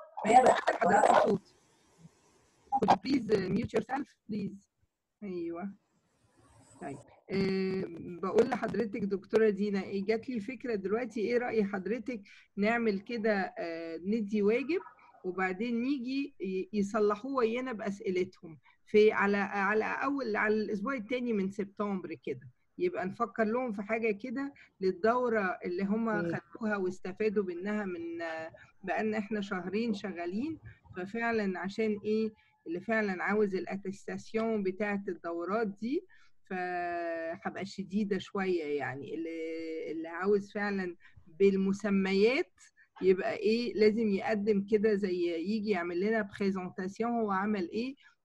حضرتك صوت could you please uh, mute yourself please ايوه طيب أه بقول لحضرتك دكتوره دينا إيه جات لي فكره دلوقتي ايه راي حضرتك نعمل كده أه ندي واجب وبعدين نيجي ي- يصلحوه ويانا باسئلتهم في على على اول على الاسبوع الثاني من سبتمبر كده يبقى نفكر لهم في حاجه كده للدوره اللي هم مم. خدوها واستفادوا منها من آه، بقالنا احنا شهرين شغالين ففعلا عشان ايه اللي فعلا عاوز الاتستاسيون بتاعه الدورات دي فهبقى شديده شويه يعني اللي اللي عاوز فعلا بالمسميات يبقى ايه لازم يقدم كده زي يجي يعمل لنا بريزنتاسيون هو عمل ايه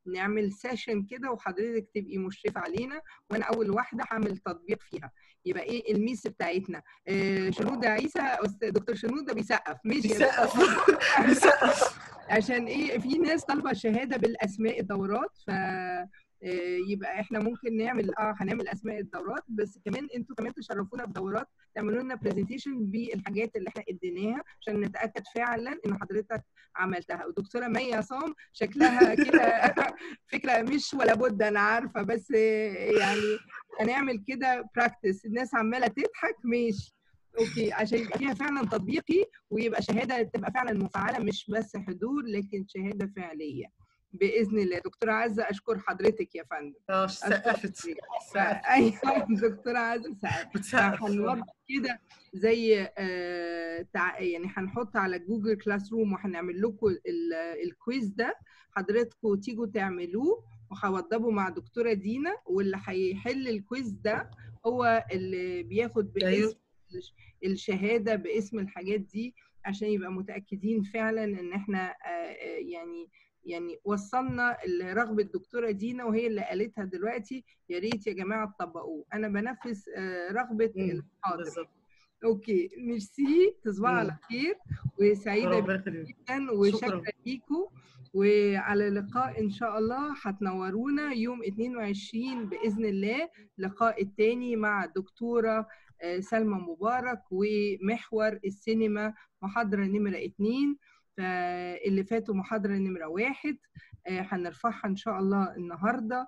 نعمل سيشن كده وحضرتك تبقي مشرفه علينا وانا اول واحده هعمل تطبيق فيها يبقى ايه الميس بتاعتنا آه شنوده عيسى أستاذ دكتور شنوده بيسقف مش بيسقف بيسقف عشان ايه في ناس طالبه شهاده بالاسماء الدورات ف آه، يبقى احنا ممكن نعمل اه هنعمل اسماء الدورات بس كمان انتوا كمان تشرفونا بدورات تعملوا لنا برزنتيشن بالحاجات اللي احنا اديناها عشان نتاكد فعلا ان حضرتك عملتها ودكتوره مي عصام شكلها كده فكره مش ولا بد انا عارفه بس آه، يعني هنعمل كده براكتس الناس عماله تضحك ماشي اوكي عشان يبقى فيها فعلا تطبيقي ويبقى شهاده تبقى فعلا مفعله مش بس حضور لكن شهاده فعليه باذن الله دكتوره عزه اشكر حضرتك يا فندم اه أشكر سقفت حضرتك. فا- ايوه دكتوره عزه سعد بتسقف هنوضح كده زي آه تع... يعني هنحط على جوجل كلاس روم وهنعمل لكم ال- الكويز ده حضراتكم تيجوا تعملوه وهوضبه مع دكتوره دينا واللي هيحل الكويز ده هو اللي بياخد أيوه. باسم الش- الشهاده باسم الحاجات دي عشان يبقى متاكدين فعلا ان احنا آه، آه، يعني يعني وصلنا لرغبه الدكتوره دينا وهي اللي قالتها دلوقتي يا ريت يا جماعه تطبقوه انا بنفذ آه، رغبه مم، الحاضر بالظبط اوكي ميرسي تصبحوا مم. على خير وسعيده ربنا يخليك جدا شكرا وشاكره ليكم وعلى لقاء ان شاء الله هتنورونا يوم 22 باذن الله لقاء التاني مع الدكتوره آه، سلمى مبارك ومحور السينما محاضره نمره اتنين فاللي فاتوا محاضره نمره واحد آه، هنرفعها ان شاء الله النهارده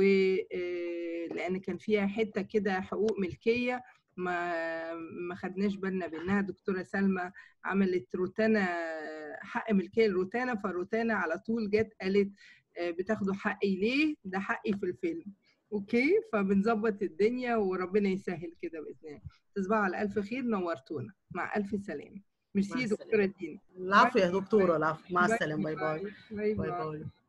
ولان كان فيها حته كده حقوق ملكيه ما ما خدناش بالنا بانها دكتوره سلمى عملت روتانا حق ملكيه لروتانا فروتانا على طول جت قالت آه، بتاخدوا حقي ليه؟ ده حقي في الفيلم. اوكي فبنظبط الدنيا وربنا يسهل كده باذن الله. تصبحوا على الف خير نورتونا مع الف سلامه. ميرسي مع دكتوره دينا. العفو يا دكتوره العفو مع باي السلامه باي باي باي باي باي. باي